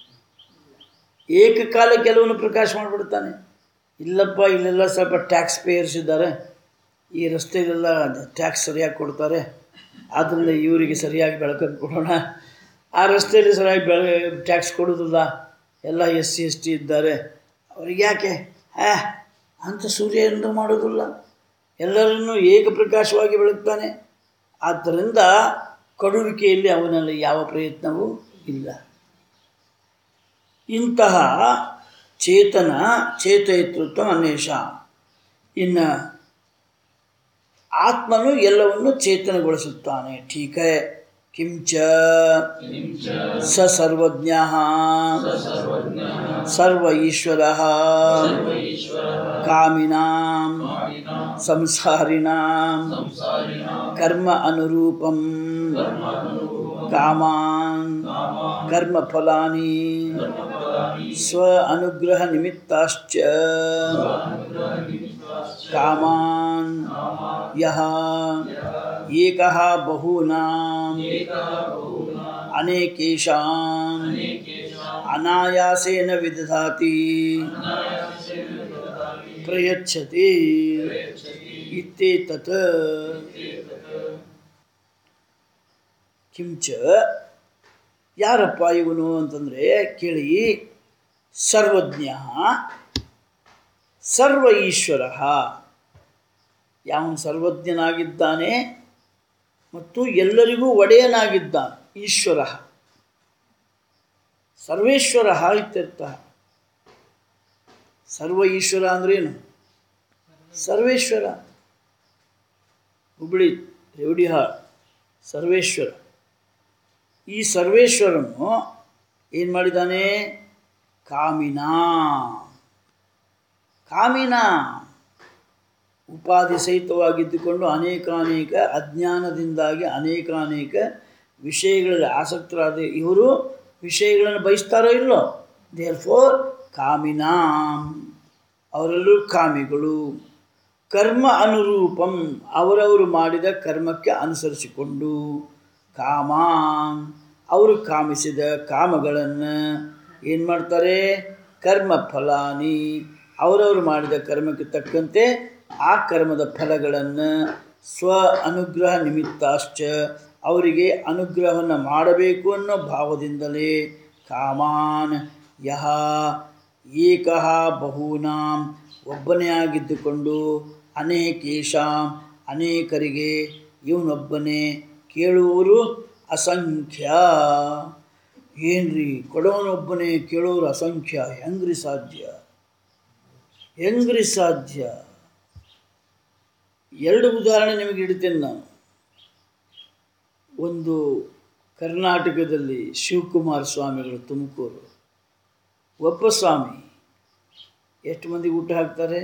ಏಕಕಾಲ ಕೆಲವನ್ನು ಪ್ರಕಾಶ ಮಾಡಿಬಿಡ್ತಾನೆ ಇಲ್ಲಪ್ಪ ಇಲ್ಲೆಲ್ಲ ಸ್ವಲ್ಪ ಟ್ಯಾಕ್ಸ್ ಪೇಯರ್ಸ್ ಇದ್ದಾರೆ ಈ ರಸ್ತೆಯಲ್ಲೆಲ್ಲ ಟ್ಯಾಕ್ಸ್ ಸರಿಯಾಗಿ ಕೊಡ್ತಾರೆ ಆದ್ದರಿಂದ ಇವರಿಗೆ ಸರಿಯಾಗಿ ಬೆಳಕನ್ನು ಕೊಡೋಣ ಆ ರಸ್ತೆಯಲ್ಲಿ ಸರಿಯಾಗಿ ಬೆಳೆ ಟ್ಯಾಕ್ಸ್ ಕೊಡೋದಿಲ್ಲ ಎಲ್ಲ ಎಸ್ ಸಿ ಎಸ್ ಟಿ ಇದ್ದಾರೆ ಅವ್ರಿಗೆ ಯಾಕೆ ಹ್ಯಾ ಅಂಥ ಸೂರ್ಯ ಎಂದು ಮಾಡೋದಿಲ್ಲ ಎಲ್ಲರನ್ನೂ ಏಕಪ್ರಕಾಶವಾಗಿ ಬೆಳಗ್ತಾನೆ ಆದ್ದರಿಂದ ಕೊಡುವಿಕೆಯಲ್ಲಿ ಅವನಲ್ಲಿ ಯಾವ ಪ್ರಯತ್ನವೂ ಇಲ್ಲ ಇಂತಹ ಚೇತನ ಚೇತಯಿತೃತ್ವ ಅನ್ವೇಷ ಇನ್ನು ಆತ್ಮನು ಎಲ್ಲವನ್ನು ಚೇತನಗೊಳಿಸುತ್ತಾನೆ ಠೀಕೆ ಕಿಂಚ ಸ ಸರ್ವಜ್ಞ ಸರ್ವ ಈಶ್ವರ ಕಾಮಿನಾಂ ಸಂಸಾರಿಣಾಂ ಕರ್ಮ ಅನುರೂಪಂ ಕಾಮಾನ್ ಕರ್ಮಫಲಾನಿ ಸ್ವ ಅನುಗ್ರಹ ನಿಮಿತ್ತಾಶ್ಚ ಕಾಮಾನ್ ಯಹ ಏಕಃ ಬಹೂನಾಂ ಅನೇಕೇಷಾಂ ಅನಾಯಾಸೇನ ವಿದಧಾತಿ ಪ್ರಯಚ್ಛತಿ ಇತ್ಯೇತತ್ ಕಿಂಚ ಯಾರಪ್ಪ ಇವನು ಅಂತಂದರೆ ಕೇಳಿ ಸರ್ವಜ್ಞ ಸರ್ವ ಈಶ್ವರ ಯಾವನು ಸರ್ವಜ್ಞನಾಗಿದ್ದಾನೆ ಮತ್ತು ಎಲ್ಲರಿಗೂ ಒಡೆಯನಾಗಿದ್ದಾನೆ ಈಶ್ವರ ಸರ್ವೇಶ್ವರ ಇತ್ಯರ್ಥ ಸರ್ವ ಈಶ್ವರ ಅಂದ್ರೇನು ಸರ್ವೇಶ್ವರ ಹುಬ್ಬಳ್ಳಿ ರೇವಡಿಹಾಳ್ ಸರ್ವೇಶ್ವರ ಈ ಸರ್ವೇಶ್ವರನು ಏನು ಮಾಡಿದ್ದಾನೆ ಕಾಮಿನಾ ಕಾಮಿನಾ ಉಪಾಧಿ ಸಹಿತವಾಗಿದ್ದುಕೊಂಡು ಅನೇಕಾನೇಕ ಅಜ್ಞಾನದಿಂದಾಗಿ ಅನೇಕಾನೇಕ ವಿಷಯಗಳಲ್ಲಿ ಆಸಕ್ತರಾದ ಇವರು ವಿಷಯಗಳನ್ನು ಬಯಸ್ತಾರೋ ಇಲ್ಲೋ ದೇರ್ ಫೋರ್ ಕಾಮಿನಾಂ ಅವರೆಲ್ಲರೂ ಕಾಮಿಗಳು ಕರ್ಮ ಅನುರೂಪಂ ಅವರವರು ಮಾಡಿದ ಕರ್ಮಕ್ಕೆ ಅನುಸರಿಸಿಕೊಂಡು ಕಾಮಾನ್ ಅವರು ಕಾಮಿಸಿದ ಕಾಮಗಳನ್ನು ಏನು ಮಾಡ್ತಾರೆ ಕರ್ಮ ಫಲಾನಿ ಅವರವರು ಮಾಡಿದ ಕರ್ಮಕ್ಕೆ ತಕ್ಕಂತೆ ಆ ಕರ್ಮದ ಫಲಗಳನ್ನು ಸ್ವ ಅನುಗ್ರಹ ನಿಮಿತ್ತಾಶ್ಚ ಅವರಿಗೆ ಅನುಗ್ರಹವನ್ನು ಮಾಡಬೇಕು ಅನ್ನೋ ಭಾವದಿಂದಲೇ ಕಾಮಾನ್ ಯಹ ಏಕಃ ಬಹೂನಾಂ ಒಬ್ಬನೇ ಆಗಿದ್ದುಕೊಂಡು ಅನೇಕೇಶಾಂ ಅನೇಕರಿಗೆ ಇವನೊಬ್ಬನೇ ಕೇಳುವವರು ಅಸಂಖ್ಯ ಏನ್ರಿ ಕೊಡೋನೊಬ್ಬನೇ ಕೇಳೋರು ಅಸಂಖ್ಯ ಹೆಂಗ್ರಿ ಸಾಧ್ಯ ಹೆಂಗ್ರಿ ಸಾಧ್ಯ ಎರಡು ಉದಾಹರಣೆ ನಿಮಗೆ ಇಡ್ತೇನೆ ನಾನು ಒಂದು ಕರ್ನಾಟಕದಲ್ಲಿ ಶಿವಕುಮಾರ ಸ್ವಾಮಿಗಳು ತುಮಕೂರು ಒಬ್ಬ ಸ್ವಾಮಿ ಎಷ್ಟು ಮಂದಿಗೆ ಊಟ ಹಾಕ್ತಾರೆ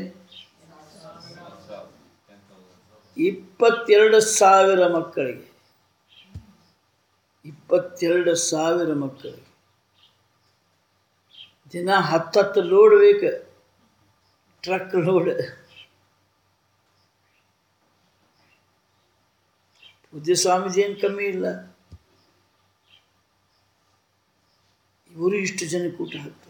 ಇಪ್ಪತ್ತೆರಡು ಸಾವಿರ ಮಕ್ಕಳಿಗೆ ಇಪ್ಪತ್ತೆರಡು ಸಾವಿರ ಮಕ್ಕಳಿಗೆ ದಿನ ಹತ್ತತ್ತು ಲೋಡ್ ಬೇಕು ಟ್ರಕ್ ಲೋಡ್ ಪೂಜ್ಯ ಸ್ವಾಮೀಜಿ ಏನು ಕಮ್ಮಿ ಇಲ್ಲ ಇವರು ಇಷ್ಟು ಜನಕ್ಕೆ ಊಟ ಹಾಕ್ತಾರೆ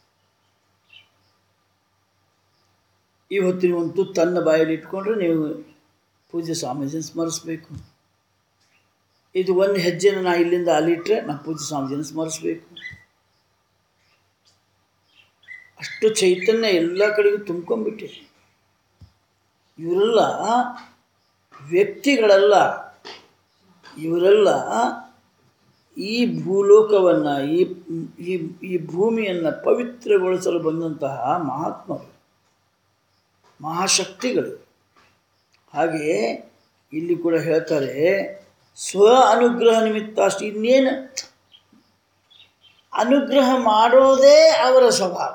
ಇವತ್ತು ನೀವು ಒಂದು ತುತ್ತು ತನ್ನ ಬಾಯಲ್ಲಿ ಇಟ್ಕೊಂಡ್ರೆ ನೀವು ಪೂಜ್ಯ ಸ್ವಾಮೀಜಿನ ಸ್ಮರಿಸ್ಬೇಕು ಇದು ಒಂದು ಹೆಜ್ಜೆನ ನಾ ಇಲ್ಲಿಂದ ಅಲ್ಲಿಟ್ರೆ ನಾ ಪೂಜ್ಯ ಸ್ವಾಮೀಜಿನ ಸ್ಮರಿಸ್ಬೇಕು ಅಷ್ಟು ಚೈತನ್ಯ ಎಲ್ಲ ಕಡೆಗೂ ತುಂಬ್ಕೊಂಡ್ಬಿಟ್ಟೆ ಇವರೆಲ್ಲ ವ್ಯಕ್ತಿಗಳಲ್ಲ ಇವರೆಲ್ಲ ಈ ಭೂಲೋಕವನ್ನು ಈ ಈ ಈ ಭೂಮಿಯನ್ನು ಪವಿತ್ರಗೊಳಿಸಲು ಬಂದಂತಹ ಮಹಾತ್ಮರು ಮಹಾಶಕ್ತಿಗಳು ಹಾಗೆಯೇ ಇಲ್ಲಿ ಕೂಡ ಹೇಳ್ತಾರೆ ಸ್ವ ಅನುಗ್ರಹ ನಿಮಿತ್ತ ಅಷ್ಟು ಇನ್ನೇನು ಅನುಗ್ರಹ ಮಾಡೋದೇ ಅವರ ಸ್ವಭಾವ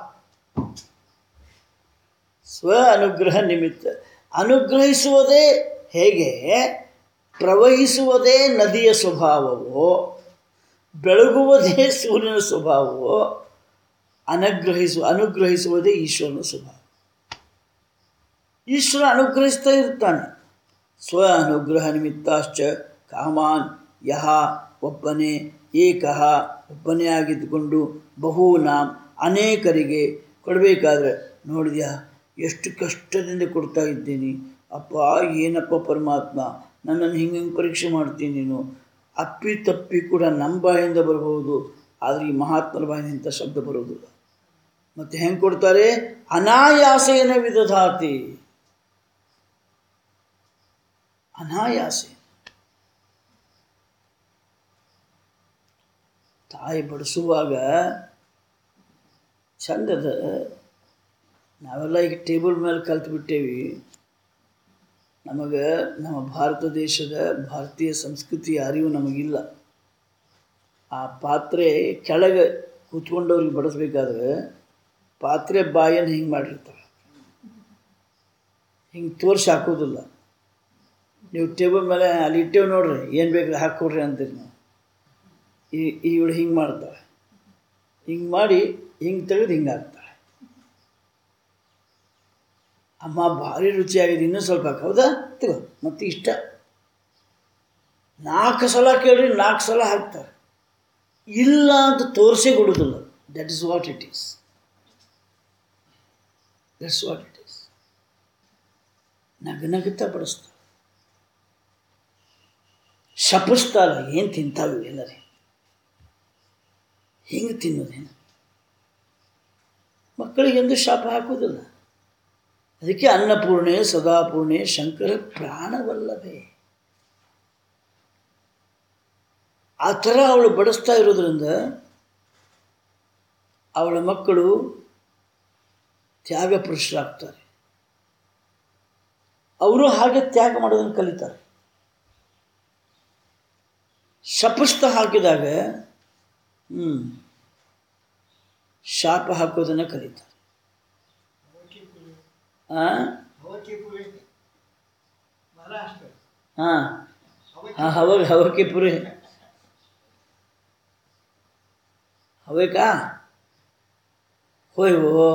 ಸ್ವ ಅನುಗ್ರಹ ನಿಮಿತ್ತ ಅನುಗ್ರಹಿಸುವುದೇ ಹೇಗೆ ಪ್ರವಹಿಸುವುದೇ ನದಿಯ ಸ್ವಭಾವವೋ ಬೆಳಗುವುದೇ ಸೂರ್ಯನ ಸ್ವಭಾವವೋ ಅನುಗ್ರಹಿಸು ಅನುಗ್ರಹಿಸುವುದೇ ಈಶ್ವರನ ಸ್ವಭಾವ ಈಶ್ವರ ಅನುಗ್ರಹಿಸ್ತಾ ಇರ್ತಾನೆ ಸ್ವ ಅನುಗ್ರಹ ನಿಮಿತ್ತಾಶ್ಚ ಕಾಮಾನ್ ಯಹ ಒಬ್ಬನೇ ಏಕಃ ಒಬ್ಬನೇ ಆಗಿದ್ದುಕೊಂಡು ಬಹುನಾಂ ಅನೇಕರಿಗೆ ಕೊಡಬೇಕಾದ್ರೆ ನೋಡಿದ್ಯಾ ಎಷ್ಟು ಕಷ್ಟದಿಂದ ಕೊಡ್ತಾ ಇದ್ದೀನಿ ಅಪ್ಪ ಏನಪ್ಪ ಪರಮಾತ್ಮ ನನ್ನನ್ನು ಹಿಂಗೆ ಹಿಂಗೆ ಪರೀಕ್ಷೆ ಮಾಡ್ತೀನಿ ನೀನು ಅಪ್ಪಿ ತಪ್ಪಿ ಕೂಡ ನಮ್ಮ ಬಾಯಿಂದ ಬರಬಹುದು ಆದರೆ ಈ ಮಹಾತ್ಮರ ಬಾಯಿಂದ ಇಂಥ ಶಬ್ದ ಬರೋದಿಲ್ಲ ಮತ್ತು ಹೆಂಗೆ ಕೊಡ್ತಾರೆ ಅನಾಯಾಸೇನ ವಿದಧಾತಿ ಅನಾಯಾಸೆ ತಾಯಿ ಬಡಿಸುವಾಗ ಚಂದದ ನಾವೆಲ್ಲ ಈಗ ಟೇಬಲ್ ಮೇಲೆ ಕಲ್ತ್ಬಿಟ್ಟೇವಿ ನಮಗೆ ನಮ್ಮ ಭಾರತ ದೇಶದ ಭಾರತೀಯ ಸಂಸ್ಕೃತಿಯ ಅರಿವು ನಮಗಿಲ್ಲ ಆ ಪಾತ್ರೆ ಕೆಳಗೆ ಕೂತ್ಕೊಂಡವ್ರಿಗೆ ಬಡಿಸ್ಬೇಕಾದ್ರೆ ಪಾತ್ರೆ ಬಾಯನ್ನು ಹಿಂಗೆ ಮಾಡಿರ್ತಾರೆ ಹಿಂಗೆ ತೋರಿಸಿ ಹಾಕೋದಿಲ್ಲ ನೀವು ಟೇಬಲ್ ಮೇಲೆ ಅಲ್ಲಿ ಇಟ್ಟೇವು ನೋಡ್ರಿ ಏನು ಬೇಕು ಹಾಕ್ಕೊಡ್ರಿ ಅಂತೀರಿ ನಾವು ಈ ಇವಳು ಹಿಂಗೆ ಮಾಡ್ತಾಳೆ ಹಿಂಗೆ ಮಾಡಿ ಹಿಂಗೆ ತೆಗೆದು ಹಿಂಗೆ ಹಾಕ್ತಾಳೆ ಅಮ್ಮ ಭಾರಿ ರುಚಿಯಾಗಿದೆ ಇನ್ನೂ ಸ್ವಲ್ಪ ಹಾಕು ಹೌದಾ ತಗೋ ಮತ್ತೆ ಇಷ್ಟ ನಾಲ್ಕು ಸಲ ಕೇಳ್ರಿ ನಾಲ್ಕು ಸಲ ಹಾಕ್ತಾರೆ ಇಲ್ಲ ಅಂತ ತೋರಿಸೇ ಕೊಡೋದಿಲ್ಲ that is what it is that's what it is ನಗನಗುತ್ತಾ ಬಡಿಸ್ತಾರೆ ಶಪಿಸ್ತಾರೆ ಏನು ತಿಂತಾವೆ ಎಲ್ಲರೇ ಹೆಂಗೆ ತಿನ್ನೋದೇನು ಮಕ್ಕಳಿಗೆಂದು ಶಾಪ ಹಾಕೋದಿಲ್ಲ ಅದಕ್ಕೆ ಅನ್ನಪೂರ್ಣೆ ಸದಾಪೂರ್ಣೆ ಶಂಕರ ಪ್ರಾಣವಲ್ಲವೇ ಆ ಥರ ಅವಳು ಬಡಿಸ್ತಾ ಇರೋದ್ರಿಂದ ಅವಳ ಮಕ್ಕಳು ತ್ಯಾಗ ಪುರುಷರಾಗ್ತಾರೆ ಅವರು ಹಾಗೆ ತ್ಯಾಗ ಮಾಡೋದನ್ನು ಕಲಿತಾರೆ ಶಪಿಸ್ತಾ ಹಾಕಿದಾಗ ಹ್ಞೂ ಶಾಪ ಹಾಕೋದನ್ನು ಕಲಿತಾರೆ ಹಾಂ ಹಾಂ ಹಾಂ ಹವಾಗ ಹವಕ್ಕೆ ಪುರಿ ಹವೇಕಾ ಹೋಯ್ವೋ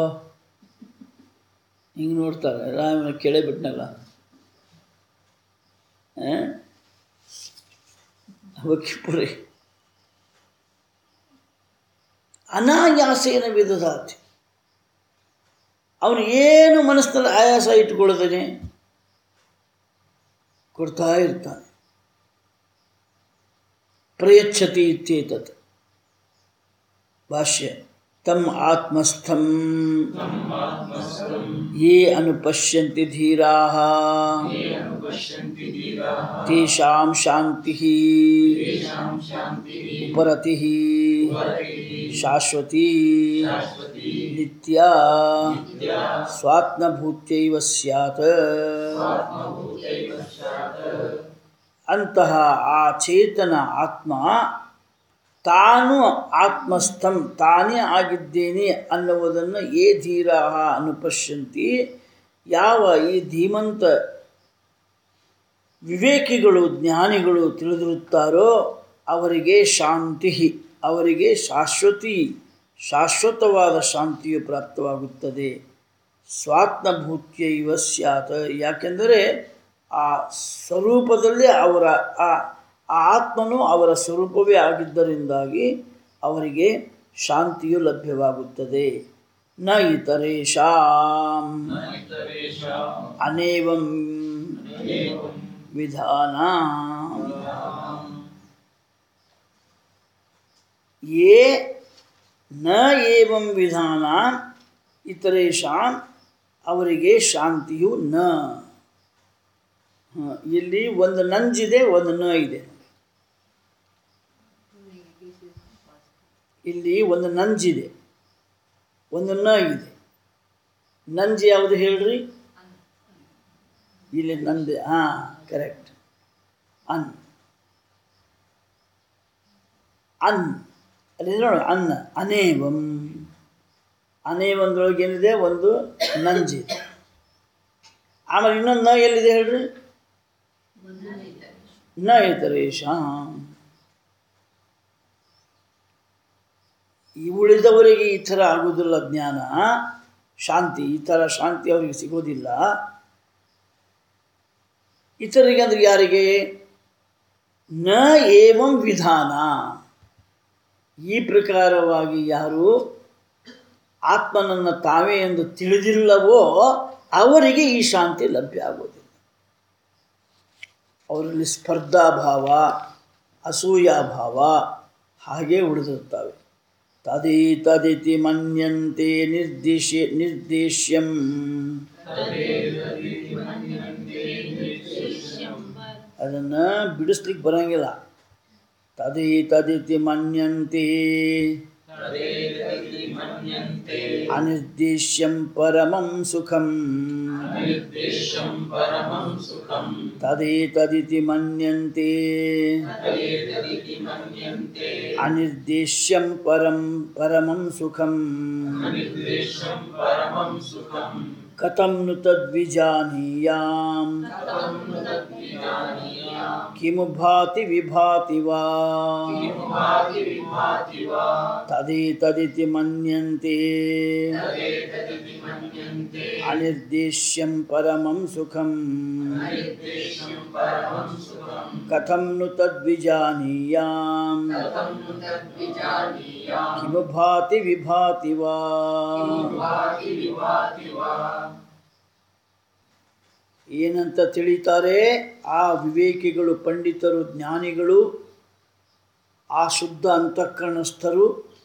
ಹಿಂಗೆ ನೋಡ್ತಾರೆ ರಾಮನ ಕೆಳೆ ಬಿಟ್ನಲ್ಲ ಹವಕ್ಕೆ ಪುರಿ ಅನಾಯಾಸೇನ ವಿಧದಾತಿ ಅವನು ಏನು ಮನಸ್ಸಿನಲ್ಲಿ ಆಯಾಸ ಇಟ್ಟುಕೊಳ್ಳದೇನೆ ಕೊಡ್ತಾ ಇರ್ತಾನೆ ಪ್ರಯಚ್ಛತಿ ಇತ್ಯೇತತ್ ಭಾಷ್ಯ ತಮ್ ಆತ್ಮಸ್ಥಂ ಯೇ ಅನುಪಶ್ಯಂತಿ ಧೀರಾ ತೇಷಾಂ ಶಾಂತಿ ಉಪರತಿ ಶಾಶ್ವತಿ ನಿತ್ಯ ಸ್ವಾತ್ಮಭೂತ್ಯೈವ ಸ್ಯಾತ್ ಅಂತಹ ಆ ಚೇತನ ಆತ್ಮ ತಾನು ಆತ್ಮಸ್ಥಂ ತಾನೇ ಆಗಿದ್ದೇನೆ ಅನ್ನುವುದನ್ನು ಏ ಧೀರಾ ಅನುಪಶ್ಯಂತಿ ಯಾವ ಈ ಧೀಮಂತ ವಿವೇಕಿಗಳು ಜ್ಞಾನಿಗಳು ತಿಳಿದಿರುತ್ತಾರೋ ಅವರಿಗೆ ಶಾಂತಿ ಅವರಿಗೆ ಶಾಶ್ವತಿ ಶಾಶ್ವತವಾದ ಶಾಂತಿಯು ಪ್ರಾಪ್ತವಾಗುತ್ತದೆ ಸ್ವಾತ್ಮಭೂತ್ಯೈವ ಸ್ಯಾತ್ ಯಾಕೆಂದರೆ ಆ ಸ್ವರೂಪದಲ್ಲಿ ಅವರ ಆ ಆ ಆತ್ಮನು ಅವರ ಸ್ವರೂಪವೇ ಆಗಿದ್ದರಿಂದಾಗಿ ಅವರಿಗೆ ಶಾಂತಿಯು ಲಭ್ಯವಾಗುತ್ತದೆ ನ ಇತರೇಷಾಂ ಅನೇವಂ ವಿಧಾನ ಯೇ ನ ಏವಂ ವಿಧಾನ ಇತರೇಷಾಂ ಅವರಿಗೆ ಶಾಂತಿಯು ನ ಹ, ಇಲ್ಲಿ ಒಂದು ನಂಜಿದೆ ಒಂದು ನ ಇದೆ ಇಲ್ಲಿ ಒಂದು ನಂಜಿದೆ ಒಂದು ನ ಇದೆ ನಂಜು ಯಾವುದು ಹೇಳ್ರಿ ಇಲ್ಲಿ ನಂದೆ ಹಾಂ ಕರೆಕ್ಟ್ ಅನ್ ಅನ್ ಅಲ್ಲಿ ನೋಡು ಅನ್ನ ಅನೇವಂ ಅನೇವಂದ್ರೊಳಗೆ ಏನಿದೆ ಒಂದು ನಂಜಿದೆ ಆಮೇಲೆ ಇನ್ನೊಂದು ನ ಎಲ್ಲಿದೆ ಹೇಳ್ರಿ ನ ಇತರೇಷಾಂ ಈ ಉಳಿದವರಿಗೆ ಈ ಥರ ಆಗುವುದಿಲ್ಲ ಜ್ಞಾನ ಶಾಂತಿ ಈ ಥರ ಶಾಂತಿ ಅವರಿಗೆ ಸಿಗೋದಿಲ್ಲ ಇತರಿಗೆ ಅಂದ್ರೆ ಯಾರಿಗೆ ನ ಏವಂ ವಿಧಾನ ಈ ಪ್ರಕಾರವಾಗಿ ಯಾರು ಆತ್ಮನನ್ನು ತಾವೇ ಎಂದು ತಿಳಿದಿಲ್ಲವೋ ಅವರಿಗೆ ಈ ಶಾಂತಿ ಲಭ್ಯ ಆಗೋದಿಲ್ಲ ಅವರಲ್ಲಿ ಸ್ಪರ್ಧಾಭಾವ ಅಸೂಯಾಭಾವ ಹಾಗೇ ಉಳಿದಿರ್ತವೆ ತದೇ ತದಿತಿ ಮನ್ಯಂತೆ ನಿರ್ದೇಶ್ಯ ನಿರ್ದೇಶ್ಯಂ ಅದನ್ನು ಬಿಡಿಸ್ಲಿಕ್ಕೆ ಬರಂಗಿಲ್ಲ ತದೇ ತದಿತಿ ಮನ್ಯಂತೆ ಅನಿರ್ದೇಶ್ಯಂ ಪರಮಂ ಸುಖಂ ತದೇ ತದಿತಿ ಮನ್ಯಂತೆ ಅನಿರ್ದೇಶ್ಯಂ ಪರಂ ಪರಮಂ ಸುಖಂ ಕಥಂ ನು ತದ್ವಿಜಾನೀಯಾಂ ಕಿಮು ಭಾತಿ ವಿಭಾತಿ ವಾ ತದೇ ತದಿತಿ ಮನ್ಯಂತೆ ಅನಿರ್ದೇಶ್ಯಂ ಪರಮಂ ಸುಖಂ ಕಥಂ ನು ತದ್ವಿಜಾನೀಯಾಂ ಕಿಮು ಭಾತಿ ವಿಭಾತಿ ವಾ ಏನಂತ ತಿಳಿತಾರೆ ಆ ವಿವೇಕಿಗಳು ಪಂಡಿತರು ಜ್ಞಾನಿಗಳು ಆ ಶುದ್ಧ ಅಂತಃಕರಣಸ್ಥರು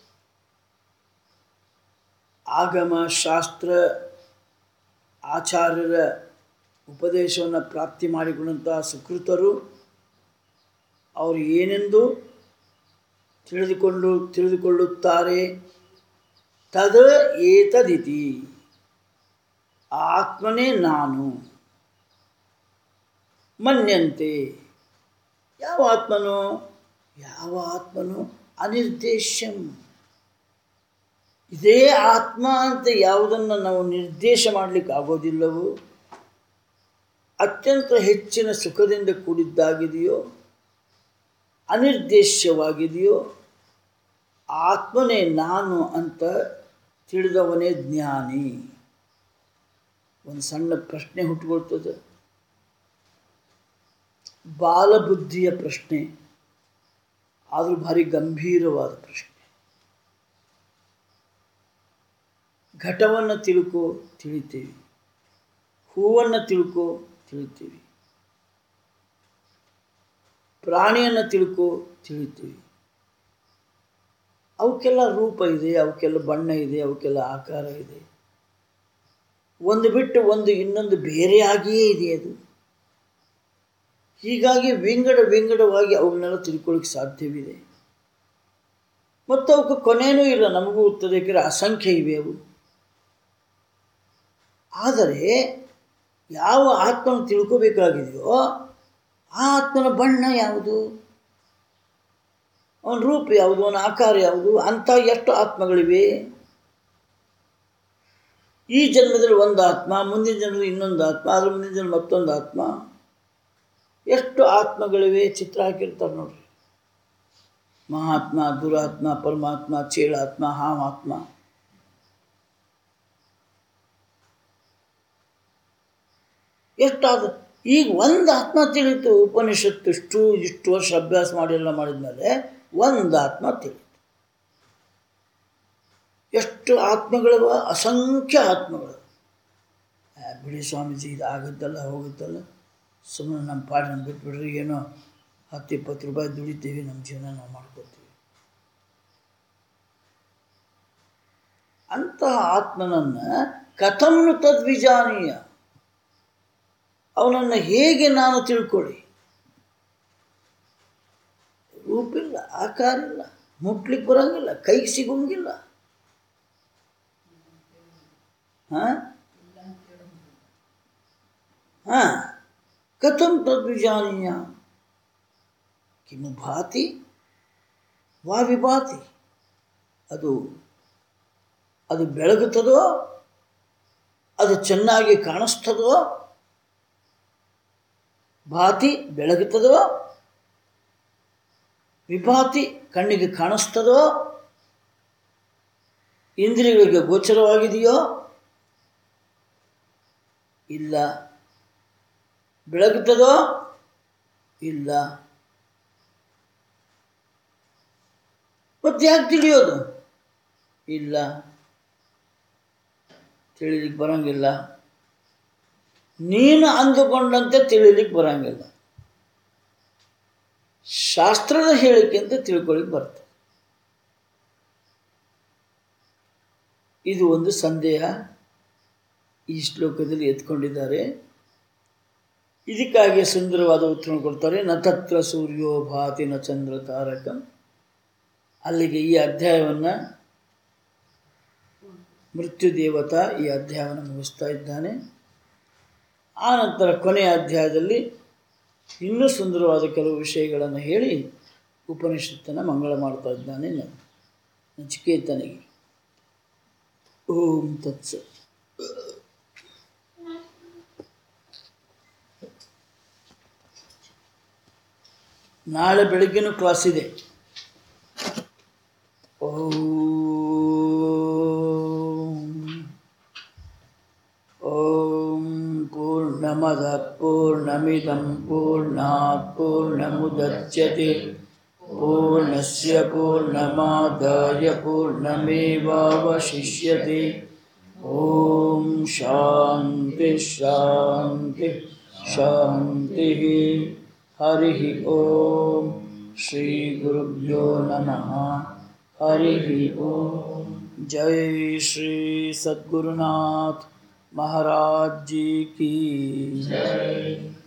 ಆಗಮ ಶಾಸ್ತ್ರ ಆಚಾರ್ಯರ ಉಪದೇಶವನ್ನು ಪ್ರಾಪ್ತಿ ಮಾಡಿಕೊಂಡಂತಹ ಸುಕೃತರು ಅವರು ಏನೆಂದು ತಿಳಿದುಕೊಂಡು ತಿಳಿದುಕೊಳ್ಳುತ್ತಾರೆ ತದ ಏತದಿತಿ ಆ ಆತ್ಮನೇ ನಾನು ಮನ್ಯಂತೆ ಯಾವ ಆತ್ಮನು ಯಾವ ಆತ್ಮನು ಅನಿರ್ದೇಶ್ಯಂ ಇದೇ ಆತ್ಮ ಅಂತ ಯಾವುದನ್ನು ನಾವು ನಿರ್ದೇಶ ಮಾಡಲಿಕ್ಕೆ ಆಗೋದಿಲ್ಲವೋ ಅತ್ಯಂತ ಹೆಚ್ಚಿನ ಸುಖದಿಂದ ಕೂಡಿದ್ದಾಗಿದೆಯೋ ಅನಿರ್ದೇಶ್ಯವಾಗಿದೆಯೋ ಆತ್ಮನೇ ನಾನು ಅಂತ ತಿಳಿದವನೇ ಜ್ಞಾನಿ ಒಂದು ಸಣ್ಣ ಪ್ರಶ್ನೆ ಹುಟ್ಟುಕೊಳ್ತದೆ ಬಾಲಬುದ್ಧಿಯ ಪ್ರಶ್ನೆ ಆದರೂ ಭಾರಿ ಗಂಭೀರವಾದ ಪ್ರಶ್ನೆ ಘಟವನ್ನು ತಿಳ್ಕೋ ತಿಳಿತೀವಿ ಹೂವನ್ನು ತಿಳ್ಕೋ ತಿಳಿತೀವಿ ಪ್ರಾಣಿಯನ್ನು ತಿಳ್ಕೋ ತಿಳಿತೀವಿ ಅವಕ್ಕೆಲ್ಲ ರೂಪ ಇದೆ ಅವಕ್ಕೆಲ್ಲ ಬಣ್ಣ ಇದೆ ಅವಕ್ಕೆಲ್ಲ ಆಕಾರ ಇದೆ ಒಂದು ಬಿಟ್ಟು ಒಂದು ಇನ್ನೊಂದು ಬೇರೆಯಾಗಿಯೇ ಇದೆ ಅದು ಹೀಗಾಗಿ ವಿಂಗಡ ವಿಂಗಡವಾಗಿ ಅವುಗಳನ್ನೆಲ್ಲ ತಿಳ್ಕೊಳ್ಳಿಕ್ಕೆ ಸಾಧ್ಯವಿದೆ ಮತ್ತು ಅವಕ್ಕೆ ಕೊನೆಯೂ ಇಲ್ಲ ನಮಗೂ ಉತ್ತರಕ್ಕೆ ಅಸಂಖ್ಯ ಇವೆ ಅವು ಆದರೆ ಯಾವ ಆತ್ಮನ ತಿಳ್ಕೋಬೇಕಾಗಿದೆಯೋ ಆ ಆತ್ಮನ ಬಣ್ಣ ಯಾವುದು ಅವನ ರೂಪ ಯಾವುದು ಅವನ ಆಕಾರ ಯಾವುದು ಅಂಥ ಎಷ್ಟು ಆತ್ಮಗಳಿವೆ ಈ ಜನ್ಮದಲ್ಲಿ ಒಂದು ಆತ್ಮ ಮುಂದಿನ ಜನ್ಮದಲ್ಲಿ ಇನ್ನೊಂದು ಆತ್ಮ ಅದ್ರ ಮುಂದಿನ ಜನ್ಮ ಮತ್ತೊಂದು ಆತ್ಮ ಎಷ್ಟು ಆತ್ಮಗಳಿವೆ ಚಿತ್ರ ಹಾಕಿರ್ತಾರೆ ನೋಡ್ರಿ ಮಹಾತ್ಮ ದುರಾತ್ಮ ಪರಮಾತ್ಮ ಚೇಳಾತ್ಮ ಹಾಮಾತ್ಮ ಎಷ್ಟಾದ ಈಗ ಒಂದು ಆತ್ಮ ತಿಳಿತು ಉಪನಿಷತ್ತು ಇಷ್ಟು ಇಷ್ಟು ವರ್ಷ ಅಭ್ಯಾಸ ಮಾಡಿ ಎಲ್ಲ ಮಾಡಿದ್ಮೇಲೆ ಒಂದು ಆತ್ಮ ತಿಳಿತು ಎಷ್ಟು ಆತ್ಮಗಳವ ಅಸಂಖ್ಯ ಆತ್ಮಗಳು ಆ, ಬಿಡಿ ಸ್ವಾಮೀಜಿ ಇದು ಆಗುತ್ತಲ್ಲ ಹೋಗುತ್ತಲ್ಲ ಸುಮ್ಮನೆ ನಮ್ಮ ಪಾಡಿನ ಬಿಟ್ಬಿಡ್ರಿ ಏನೋ ಹತ್ತು ಇಪ್ಪತ್ತು ರೂಪಾಯಿ ದುಡಿತೀವಿ ನಮ್ಮ ಜೀವನ ನಾವು ಮಾಡ್ಕೋತೀವಿ ಅಂತಹ ಆತ್ಮನನ್ನು ಕಥಂನು ತದ್ವಿಜಾನೀಯ ಅವನನ್ನು ಹೇಗೆ ನಾನು ತಿಳ್ಕೊಳ್ಳಿ ರೂಪಿಲ್ಲ ಆಕಾರ ಇಲ್ಲ ಮುಟ್ಲಿಕ್ಕೆ ಬರೋಂಗಿಲ್ಲ ಕೈಗೆ ಸಿಗೋಂಗಿಲ್ಲ ಹಾಂ ಹಾಂ ಕಥಂ ತದ್ವಿಜಾನೀಯ ಕಿಮು ಭಾತಿ ವಾ ವಿಭಾತಿ ಅದು ಅದು ಬೆಳಗುತ್ತದೋ ಅದು ಚೆನ್ನಾಗಿ ಕಾಣಿಸ್ತದೋ ಭಾತಿ ಬೆಳಗುತ್ತದೋ ವಿಭಾತಿ ಕಣ್ಣಿಗೆ ಕಾಣಿಸ್ತದೋ ಇಂದ್ರಿಯಗಳಿಗೆ ಗೋಚರವಾಗಿದೆಯೋ ಇಲ್ಲ ಬೆಳಗುತ್ತದೋ ಇಲ್ಲ ಮತ್ತೆ ಯಾಕೆ ತಿಳಿಯೋದು ಇಲ್ಲ ತಿಳಿಲಿಕ್ಕೆ ಬರೋಂಗಿಲ್ಲ ನೀನು ಅಂದುಕೊಂಡಂತೆ ತಿಳಿಲಿಕ್ಕೆ ಬರೋಂಗಿಲ್ಲ ಶಾಸ್ತ್ರದ ಹೇಳಿಕೆ ಅಂತ ತಿಳ್ಕೊಳ್ಳಿಕ್ಕೆ ಬರ್ತದೆ ಇದು ಒಂದು ಸಂದೇಹ ಈ ಶ್ಲೋಕದಲ್ಲಿ ಎತ್ಕೊಂಡಿದ್ದಾರೆ ಇದಕ್ಕಾಗಿ ಸುಂದರವಾದ ಉತ್ತರ ಕೊಡ್ತಾರೆ ನ ತತ್ರ ಸೂರ್ಯೋ ಭಾತಿ ನ ಚಂದ್ರ ತಾರಕಂ ಅಲ್ಲಿಗೆ ಈ ಅಧ್ಯಾಯವನ್ನು ಮೃತ್ಯು ದೇವತಾ ಈ ಅಧ್ಯಾಯವನ್ನು ಮುಗಿಸ್ತಾ ಇದ್ದಾನೆ ಆ ನಂತರ ಕೊನೆಯ ಅಧ್ಯಾಯದಲ್ಲಿ ಇನ್ನೂ ಸುಂದರವಾದ ಕೆಲವು ವಿಷಯಗಳನ್ನು ಹೇಳಿ ಉಪನಿಷತ್ತನ್ನು ಮಂಗಳ ಮಾಡ್ತಾ ಇದ್ದಾನೆ ನ- ನಚಿಕೇತನಿಗೆ ಓಂ ತತ್ಸ ನಾಳೆ ಬೆಳಗ್ಗೆನೂ ಕ್ಲಾಸ್ ಇದೆ ಓಂ ಓಂ ಪೂರ್ಣಮದ ಪೂರ್ಣಮಿದಂ ಪೂರ್ಣಾತ್ ಪೂರ್ಣಮುದಚ್ಯತೆ ಪೂರ್ಣಸ್ಯ ಪೂರ್ಣಮಾದಾಯ ಪೂರ್ಣಮೇವಾವಶಿಷ್ಯತೆ ಓಂ ಶಾಂತಿ ಶಾಂತಿ ಶಾಂತಿ ಹರಿ ಓಂ ಶ್ರೀ ಗುರುಭ್ಯೋ ನಮಃ ಹರಿ ಓಂ जय श्री सद्गुरुनाथ महाराज जी की जय